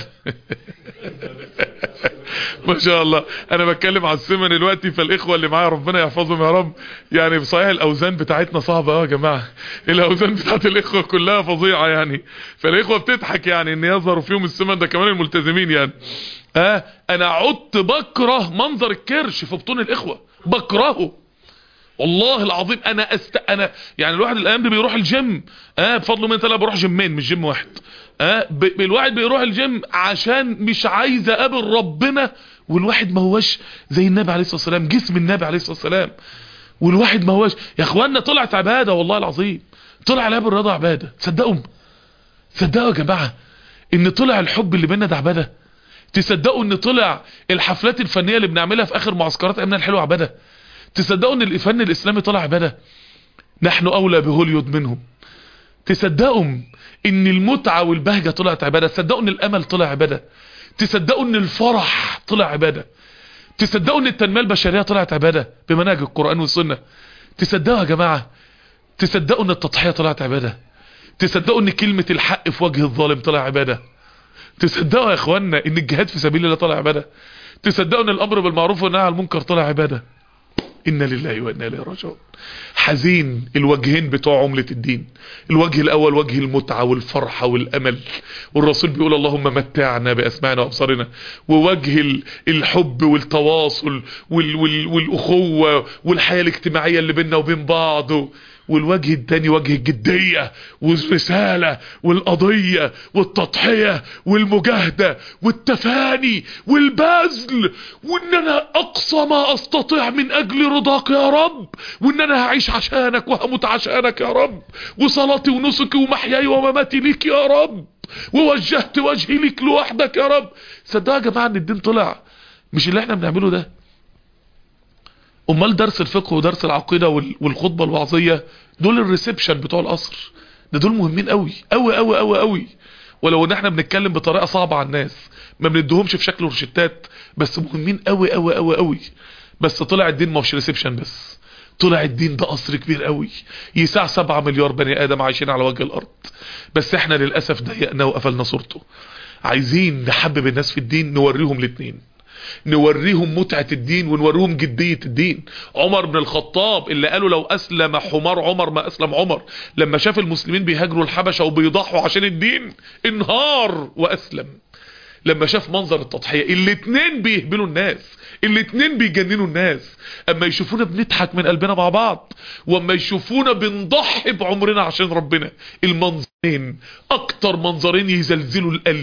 ما شاء الله انا بتكلم على السمن دلوقتي فالاخوة اللي معايا ربنا يحفظهم يا رب يعني بصحيح الاوزان بتاعتنا صعبة اه يا جماعة الاوزان بتاعت الاخوة كلها فظيعة يعني فالاخوة بتضحك يعني ان يظهروا فيهم السمن ده كمان الملتزمين يعني اه انا عدت بكره منظر الكرش في بطون الاخوة بكرهه والله العظيم انا است انا يعني الواحد الايام دي بيروح الجيم اه بفضل من الله بروح جيمين مش جيم واحد اه ب... الواحد بيروح الجيم عشان مش عايز اقابل ربنا والواحد ما هوش زي النبي عليه الصلاه والسلام جسم النبي عليه الصلاه والسلام والواحد ما هوش يا اخوانا طلعت عباده والله العظيم طلع لعب الرياضه عباده تصدقوا تصدقوا يا جماعه ان طلع الحب اللي بينا ده عباده تصدقوا ان طلع الحفلات الفنيه اللي بنعملها في اخر معسكرات ايامنا الحلوه عباده تصدقوا ان الفن الاسلامي طلع عباده نحن اولى بهوليود منهم تصدقوا ان المتعه والبهجه طلعت عباده تصدقوا ان الامل طلع عباده تصدقوا ان الفرح طلع عباده تصدقوا ان التنميه البشريه طلعت عباده بمنهج القران والسنه تصدقوا يا جماعه تصدقوا ان التضحيه طلعت عباده تصدقوا ان كلمه الحق في وجه الظالم طلع عباده تصدقوا يا اخوانا ان الجهاد في سبيل الله طلع عباده تصدقوا ان الامر بالمعروف والنهي عن المنكر طلع عباده إنا لله وإنا إليه راجعون حزين الوجهين بتوع عملة الدين الوجه الأول وجه المتعة والفرحة والأمل والرسول بيقول اللهم متعنا بأسماعنا وأبصارنا ووجه ال- الحب والتواصل وال وال والأخوة والحياة الاجتماعية اللي بيننا وبين بعض والوجه التاني وجه الجدية والرسالة والقضية والتضحية والمجاهدة والتفاني والبذل وان انا اقصى ما استطيع من اجل رضاك يا رب وان انا هعيش عشانك وهموت عشانك يا رب وصلاتي ونسكي ومحياي ومماتي ليك يا رب ووجهت وجهي ليك لوحدك يا رب صدقوا يا جماعة ان الدين طلع مش اللي احنا بنعمله ده امال درس الفقه ودرس العقيدة وال- والخطبة الوعظية دول الريسبشن بتوع القصر ده دول مهمين قوي قوي قوي قوي قوي ولو ان احنا بنتكلم بطريقة صعبة على الناس ما بندهمش في شكل روشتات بس مهمين قوي قوي قوي قوي بس طلع الدين ما هوش ريسبشن بس طلع الدين ده قصر كبير قوي يسع سبعة مليار بني ادم عايشين على وجه الارض بس احنا للأسف ضيقنا وقفلنا صورته عايزين نحبب الناس في الدين نوريهم الاتنين نوريهم متعة الدين ونوريهم جدية الدين عمر بن الخطاب اللي قالوا لو أسلم حمار عمر ما أسلم عمر لما شاف المسلمين بيهاجروا الحبشة وبيضحوا عشان الدين انهار وأسلم لما شاف منظر التضحية الاتنين بيهبلوا الناس الاتنين بيجننوا الناس اما يشوفونا بنضحك من قلبنا مع بعض واما يشوفونا بنضحي بعمرنا عشان ربنا المنظرين اكتر منظرين يزلزلوا القلب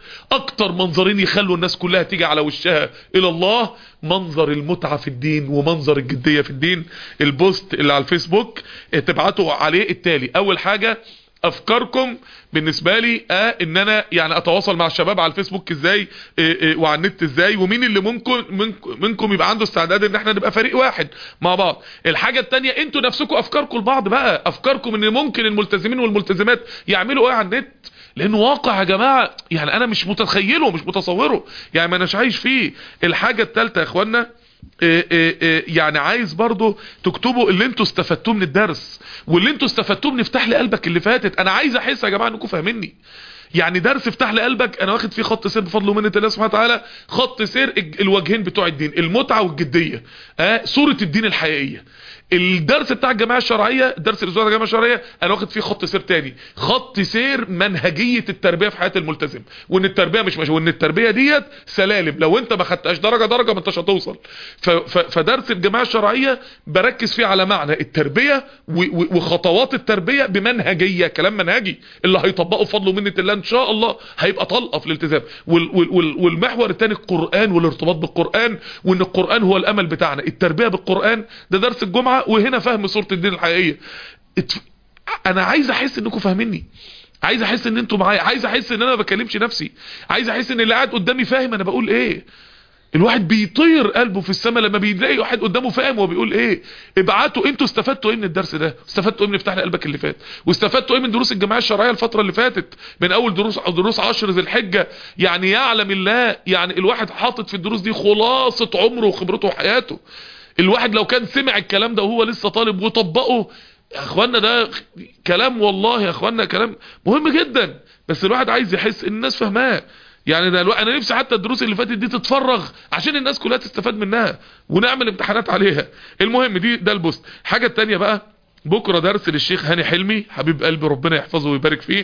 اكتر منظرين يخلوا الناس كلها تيجي على وشها الى الله منظر المتعة في الدين ومنظر الجدية في الدين البوست اللي على الفيسبوك اه، تبعتوا عليه التالي اول حاجة افكاركم بالنسبه لي اه ان انا يعني اتواصل مع الشباب على الفيسبوك ازاي اه اه وعلى النت ازاي ومين اللي ممكن منكم, منكم يبقى عنده استعداد ان احنا نبقى فريق واحد مع بعض الحاجه التانية انتوا نفسكم افكاركم لبعض بقى افكاركم ان ممكن الملتزمين والملتزمات يعملوا ايه على النت لانه واقع يا جماعه يعني انا مش متخيله مش متصوره يعني ما اناش عايش فيه الحاجه الثالثه يا اخوانا إيه إيه إيه يعني عايز برضو تكتبوا اللي انتوا استفدتوه من الدرس واللي انتوا استفدتوه من افتح لي قلبك اللي فاتت انا عايز احس يا جماعه انكم فاهميني يعني درس افتح لي قلبك انا واخد فيه خط سير بفضل ومنه الله سبحانه وتعالى خط سير الج- الوجهين بتوع الدين المتعه والجديه اه صوره الدين الحقيقيه الدرس بتاع الجماعه الشرعيه درس الاسبوع بتاع الجماعه الشرعيه انا واخد فيه خط سير تاني خط سير منهجيه التربيه في حياه الملتزم وان التربيه مش مش وان التربيه ديت سلالم لو انت ما خدتهاش درجه درجه ما انتش هتوصل ف- ف- فدرس الجماعه الشرعيه بركز فيه على معنى التربيه و- و- وخطوات التربيه بمنهجيه كلام منهجي اللي هيطبقه بفضل ومنه الله ان شاء الله هيبقى طلقه في الالتزام وال- وال- وال- والمحور الثاني القران والارتباط بالقران وان القران هو الامل بتاعنا التربيه بالقران ده درس الجمعه وهنا فهم صوره الدين الحقيقيه ات- انا عايز احس انكم فاهميني عايز احس ان انتوا معايا عايز احس ان انا ما بكلمش نفسي عايز احس ان اللي قاعد قدامي فاهم انا بقول ايه الواحد بيطير قلبه في السماء لما بيلاقي واحد قدامه فاهم هو بيقول ايه ابعتوا انتوا استفدتوا ايه من الدرس ده استفدتوا ايه من افتح لي قلبك اللي فات واستفدتوا ايه من دروس الجماعه الشرعيه الفتره اللي فاتت من اول دروس دروس عشر ذي الحجه يعني يعلم الله يعني الواحد حاطط في الدروس دي خلاصه عمره وخبرته وحياته الواحد لو كان سمع الكلام ده وهو لسه طالب وطبقه يا اخوانا ده كلام والله يا اخوانا كلام مهم جدا بس الواحد عايز يحس ان الناس فاهماه يعني ده الواحد انا نفسي حتى الدروس اللي فاتت دي تتفرغ عشان الناس كلها تستفاد منها ونعمل امتحانات عليها المهم دي ده البوست حاجة تانية بقى بكرة درس للشيخ هاني حلمي حبيب قلبي ربنا يحفظه ويبارك فيه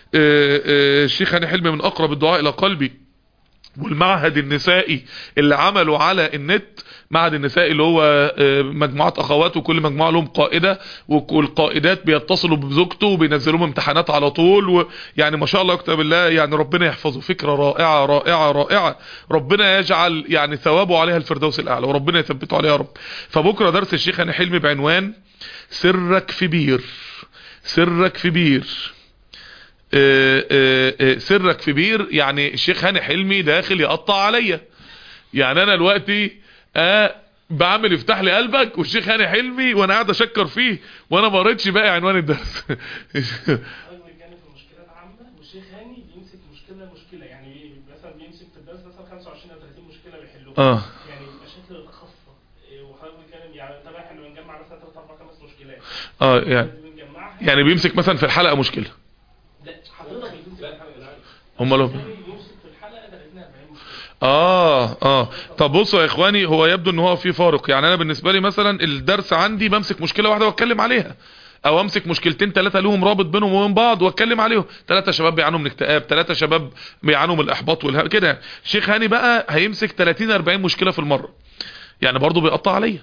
آه، آه، الشيخ هاني حلمي من اقرب الدعاء الى قلبي والمعهد النسائي اللي عمله على النت معهد النسائي اللي هو آه، مجموعات اخوات وكل مجموعه لهم قائده والقائدات بيتصلوا بزوجته وبينزلوا لهم امتحانات على طول ويعني ما شاء الله يكتب الله يعني ربنا يحفظه فكره رائعه رائعه رائعه ربنا يجعل يعني ثوابه عليها الفردوس الاعلى وربنا يثبته عليها يا رب فبكره درس الشيخ هاني حلمي بعنوان سرك في بير سرك في بير آه، آه، آه، سرك في بير يعني الشيخ هاني حلمي داخل يقطع عليا يعني انا دلوقتي آه بعمل افتح لي قلبك والشيخ هاني حلمي وانا قاعد اشكر فيه وانا ما قريتش باقي عنوان الدرس حضرتك بنتكلم في مشكلات عامه والشيخ هاني بيمسك مشكله مشكله يعني بي- مثلا بيمسك في الدرس مثلا 25 او 30 مشكله بيحلوها اه يعني مشاكل خاصه إيه، وحضرتك بنتكلم يعني طبعا احنا بنجمع مثلا 3 4 5 مشكلات اه يعني بنجمعها يعني بيمسك مثلا في الحلقه مشكله لا حضرتك بتمسك في الحلقه هم لهم الثاني بيمسك في الحلقه 30 40 مشكله اه اه طب بصوا يا اخواني هو يبدو ان هو في فارق يعني انا بالنسبه لي مثلا الدرس عندي بمسك مشكله واحده واتكلم عليها او امسك مشكلتين ثلاثه لهم رابط بينهم وبين بعض واتكلم عليهم ثلاثه شباب بيعانوا من اكتئاب ثلاثه شباب بيعانوا من الاحباط والها كده يعني. الشيخ هاني بقى هيمسك 30 40 مشكله في المره يعني برضه بيقطع عليا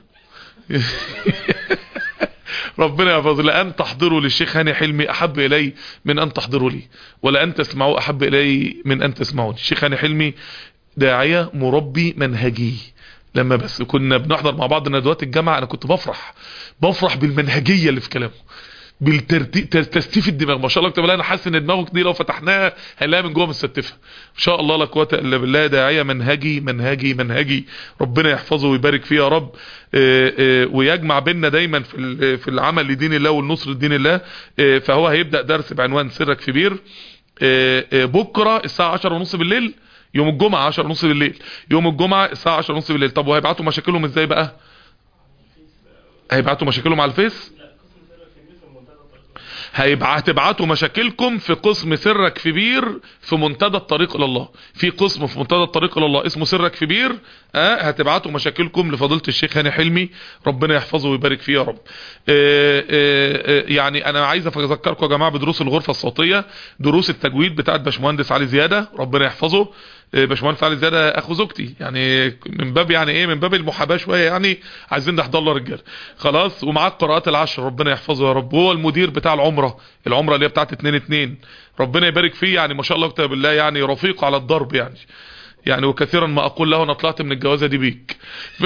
ربنا يحفظ لأن تحضروا للشيخ هاني حلمي أحب إلي من أن تحضروا لي ولأن تسمعوا أحب إلي من أن تسمعوني الشيخ هاني حلمي داعية مربي منهجي لما بس كنا بنحضر مع بعض ندوات الجامعة أنا كنت بفرح بفرح بالمنهجية اللي في كلامه بالترتيب تستيف الدماغ ما شاء الله اكتب انا حاسس ان دماغك دي لو فتحناها هنلاقيها من جوه مستفه ان شاء الله لا قوه الا بالله داعيه منهجي منهجي منهجي ربنا يحفظه ويبارك فيه يا رب آه، آه، ويجمع بيننا دايما في ال- في العمل لدين الله والنصر لدين الله آه، فهو هيبدا درس بعنوان سرك في بير آه، آه، بكره الساعه 10 ونص بالليل يوم الجمعه 10 ونص بالليل يوم الجمعه الساعه 10 ونص بالليل طب وهيبعتوا مشاكلهم ازاي بقى هيبعتوا مشاكلهم على الفيس لا قسم سرك في بيت المنتدى الطريق هيبقى هتبعتوا مشاكلكم في قسم سرك في بير في منتدى الطريق الى الله في قسم في منتدى الطريق الى الله اسمه سرك في بير اه هتبعتوا مشاكلكم لفضيله الشيخ هاني حلمي ربنا يحفظه ويبارك فيه يا رب اه اه اه يعني انا عايز اذكركم يا جماعه بدروس الغرفه الصوتيه دروس التجويد بتاعت باشمهندس علي زياده ربنا يحفظه آه، باشمهندس علي زياده اخو زوجتي يعني من باب يعني ايه من باب المحاباه شويه يعني عايزين نحضر له رجاله خلاص ومعاه القراءات العشر ربنا يحفظه يا رب وهو المدير بتاع العمره العمره اللي هي بتاعت 2 2 ربنا يبارك فيه يعني ما شاء الله كتاب الله يعني رفيق على الضرب يعني يعني وكثيرا ما اقول له انا طلعت من الجوازه دي بيك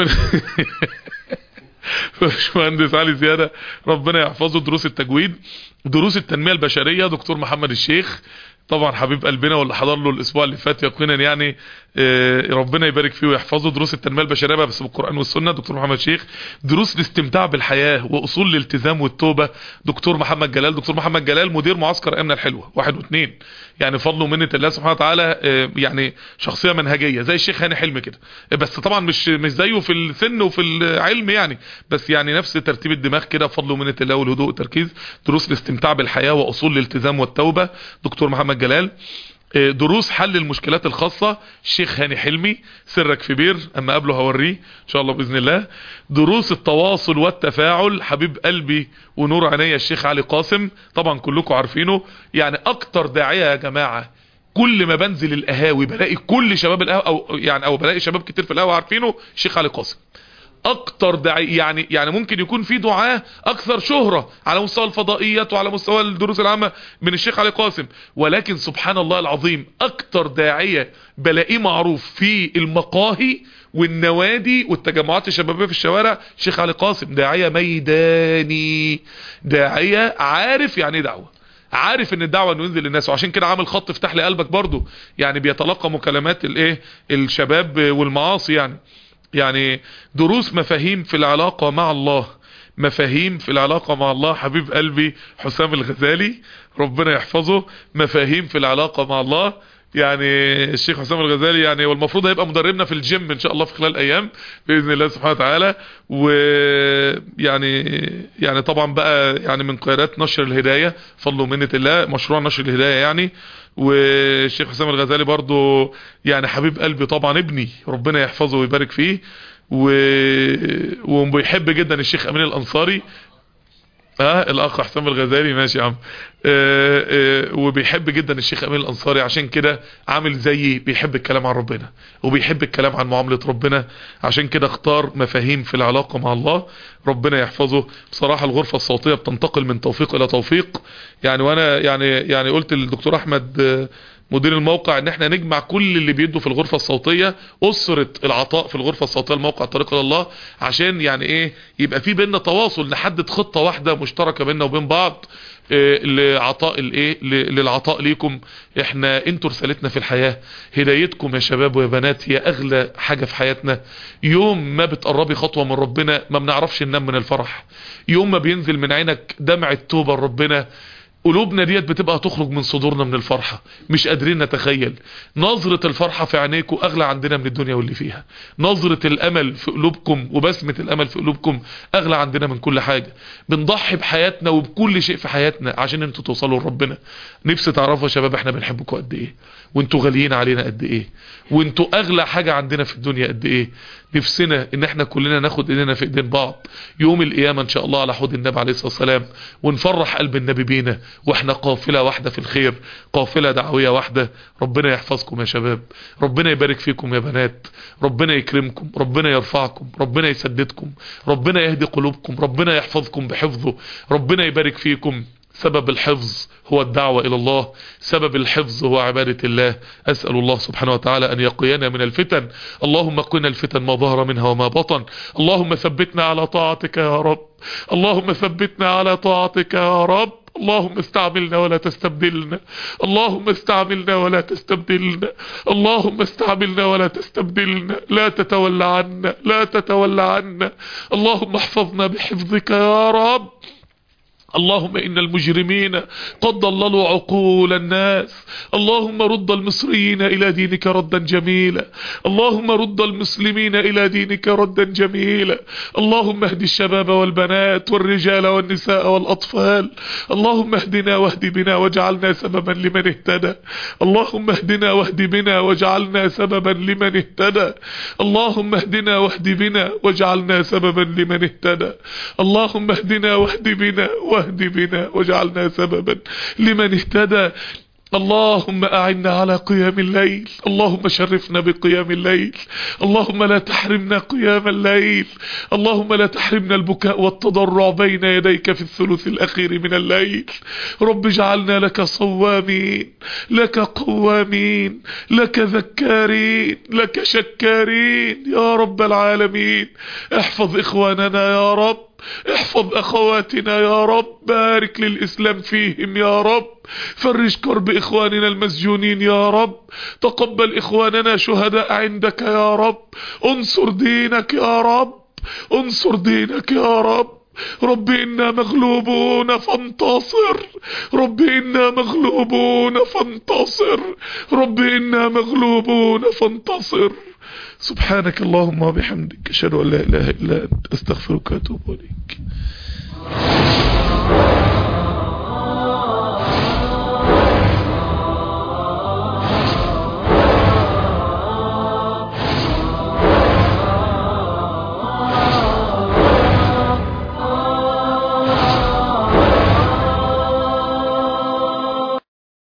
باشمهندس علي زياده ربنا يحفظه دروس التجويد دروس التنميه البشريه دكتور محمد الشيخ طبعا حبيب قلبنا واللي حضر له الاسبوع اللي فات يقينا يعني آه، ربنا يبارك فيه ويحفظه دروس التنميه البشريه بقى بس بالقران والسنه دكتور محمد شيخ دروس الاستمتاع بالحياه واصول الالتزام والتوبه دكتور محمد جلال دكتور محمد جلال مدير معسكر امنا الحلوه واحد واثنين يعني فضل ومنه الله سبحانه وتعالى آه، يعني شخصيه منهجيه زي الشيخ هاني حلمي كده بس طبعا مش مش زيه في السن وفي العلم يعني بس يعني نفس ترتيب الدماغ كده فضل ومنه الله والهدوء والتركيز دروس الاستمتاع بالحياه واصول الالتزام والتوبه دكتور محمد جلال آه، دروس حل المشكلات الخاصة الشيخ هاني حلمي سرك في بير اما قبله هوريه ان شاء الله بإذن الله دروس التواصل والتفاعل حبيب قلبي ونور عينيا الشيخ علي قاسم طبعا كلكم عارفينه يعني اكتر داعية يا جماعة كل ما بنزل القهاوي بلاقي كل شباب القهوة او يعني او بلاقي شباب كتير في القهوة عارفينه الشيخ علي قاسم اكتر داعي يعني يعني ممكن يكون في دعاة اكثر شهرة على مستوى الفضائيات وعلى مستوى الدروس العامة من الشيخ علي قاسم ولكن سبحان الله العظيم اكتر داعية بلاقيه معروف في المقاهي والنوادي والتجمعات الشبابية في الشوارع الشيخ علي قاسم داعية ميداني داعية عارف يعني ايه دعوة عارف ان الدعوه انه ينزل للناس وعشان كده عامل خط افتح لي قلبك برضو يعني بيتلقى مكالمات الايه الشباب والمعاصي يعني يعني دروس مفاهيم في العلاقة مع الله مفاهيم في العلاقة مع الله حبيب قلبي حسام الغزالي ربنا يحفظه مفاهيم في العلاقة مع الله يعني الشيخ حسام الغزالي يعني والمفروض هيبقى مدربنا في الجيم ان شاء الله في خلال ايام باذن الله سبحانه وتعالى ويعني يعني طبعا بقى يعني من قيادات نشر الهدايه فضل ومنه الله مشروع نشر الهدايه يعني والشيخ حسام الغزالي برضو يعني حبيب قلبي طبعا ابني ربنا يحفظه ويبارك فيه و... وبيحب جدا الشيخ امين الانصاري اه الاخ حسام الغزالي ماشي يا عم آه آه وبيحب جدا الشيخ امين الانصاري عشان كده عامل زيي بيحب الكلام عن ربنا وبيحب الكلام عن معاملة ربنا عشان كده اختار مفاهيم في العلاقة مع الله ربنا يحفظه بصراحة الغرفة الصوتية بتنتقل من توفيق الى توفيق يعني وانا يعني يعني قلت للدكتور احمد آه مدير الموقع ان احنا نجمع كل اللي بيدوا في الغرفة الصوتية اسرة العطاء في الغرفة الصوتية الموقع طريق الى الله عشان يعني ايه يبقى في بيننا تواصل نحدد خطة واحدة مشتركة بيننا وبين بعض إيه لعطاء الايه للعطاء ليكم احنا انتوا رسالتنا في الحياة هدايتكم يا شباب ويا بنات هي اغلى حاجة في حياتنا يوم ما بتقربي خطوة من ربنا ما بنعرفش ننام من الفرح يوم ما بينزل من عينك دمع التوبة لربنا قلوبنا ديت بتبقى تخرج من صدورنا من الفرحة مش قادرين نتخيل نظرة الفرحة في عينيكم اغلى عندنا من الدنيا واللي فيها نظرة الامل في قلوبكم وبسمة الامل في قلوبكم اغلى عندنا من كل حاجة بنضحي بحياتنا وبكل شيء في حياتنا عشان انتوا توصلوا لربنا نفسي تعرفوا يا شباب احنا بنحبكم قد ايه وانتوا غاليين علينا قد ايه وانتوا اغلى حاجة عندنا في الدنيا قد ايه نفسنا ان احنا كلنا ناخد ايدينا في ايدين بعض يوم القيامة ان شاء الله على حوض النبي عليه الصلاة والسلام ونفرح قلب النبي بينا واحنا قافلة واحدة في الخير قافلة دعوية واحدة ربنا يحفظكم يا شباب ربنا يبارك فيكم يا بنات ربنا يكرمكم ربنا يرفعكم ربنا يسددكم ربنا يهدي قلوبكم ربنا يحفظكم بحفظه ربنا يبارك فيكم سبب الحفظ هو الدعوة إلى الله سبب الحفظ هو عبادة الله أسأل الله سبحانه وتعالى أن يقينا من الفتن اللهم قنا الفتن ما ظهر منها وما بطن اللهم ثبتنا على طاعتك يا رب اللهم ثبتنا على طاعتك يا رب اللهم استعملنا ولا تستبدلنا اللهم استعملنا ولا تستبدلنا اللهم استعملنا ولا تستبدلنا لا تتولى عنا لا تتولى عنا اللهم احفظنا بحفظك يا رب اللهم إن المجرمين قد ضللوا عقول الناس اللهم رد المصريين إلى دينك ردا جميلا اللهم رد المسلمين إلى دينك ردا جميلا اللهم اهد الشباب والبنات والرجال والنساء والأطفال اللهم اهدنا واهد بنا واجعلنا سببا لمن اهتدى اللهم اهدنا واهد بنا واجعلنا سببا لمن اهتدى اللهم اهدنا واهد بنا واجعلنا سببا لمن اهتدى اللهم اهدنا واهد بنا واهد بنا واجعلنا سببا لمن اهتدى اللهم أعنا على قيام الليل اللهم شرفنا بقيام الليل اللهم لا تحرمنا قيام الليل اللهم لا تحرمنا البكاء والتضرع بين يديك في الثلث الأخير من الليل رب اجعلنا لك صوامين لك قوامين لك ذكارين لك شكارين يا رب العالمين احفظ إخواننا يا رب احفظ اخواتنا يا رب بارك للاسلام فيهم يا رب فرج كرب اخواننا المسجونين يا رب تقبل اخواننا شهداء عندك يا رب انصر دينك يا رب انصر دينك يا رب رب إنا مغلوبون فانتصر رب إنا مغلوبون فانتصر رب إنا مغلوبون فانتصر سبحانك اللهم وبحمدك أشهد أن لا إله إلا أنت أستغفرك وأتوب إليك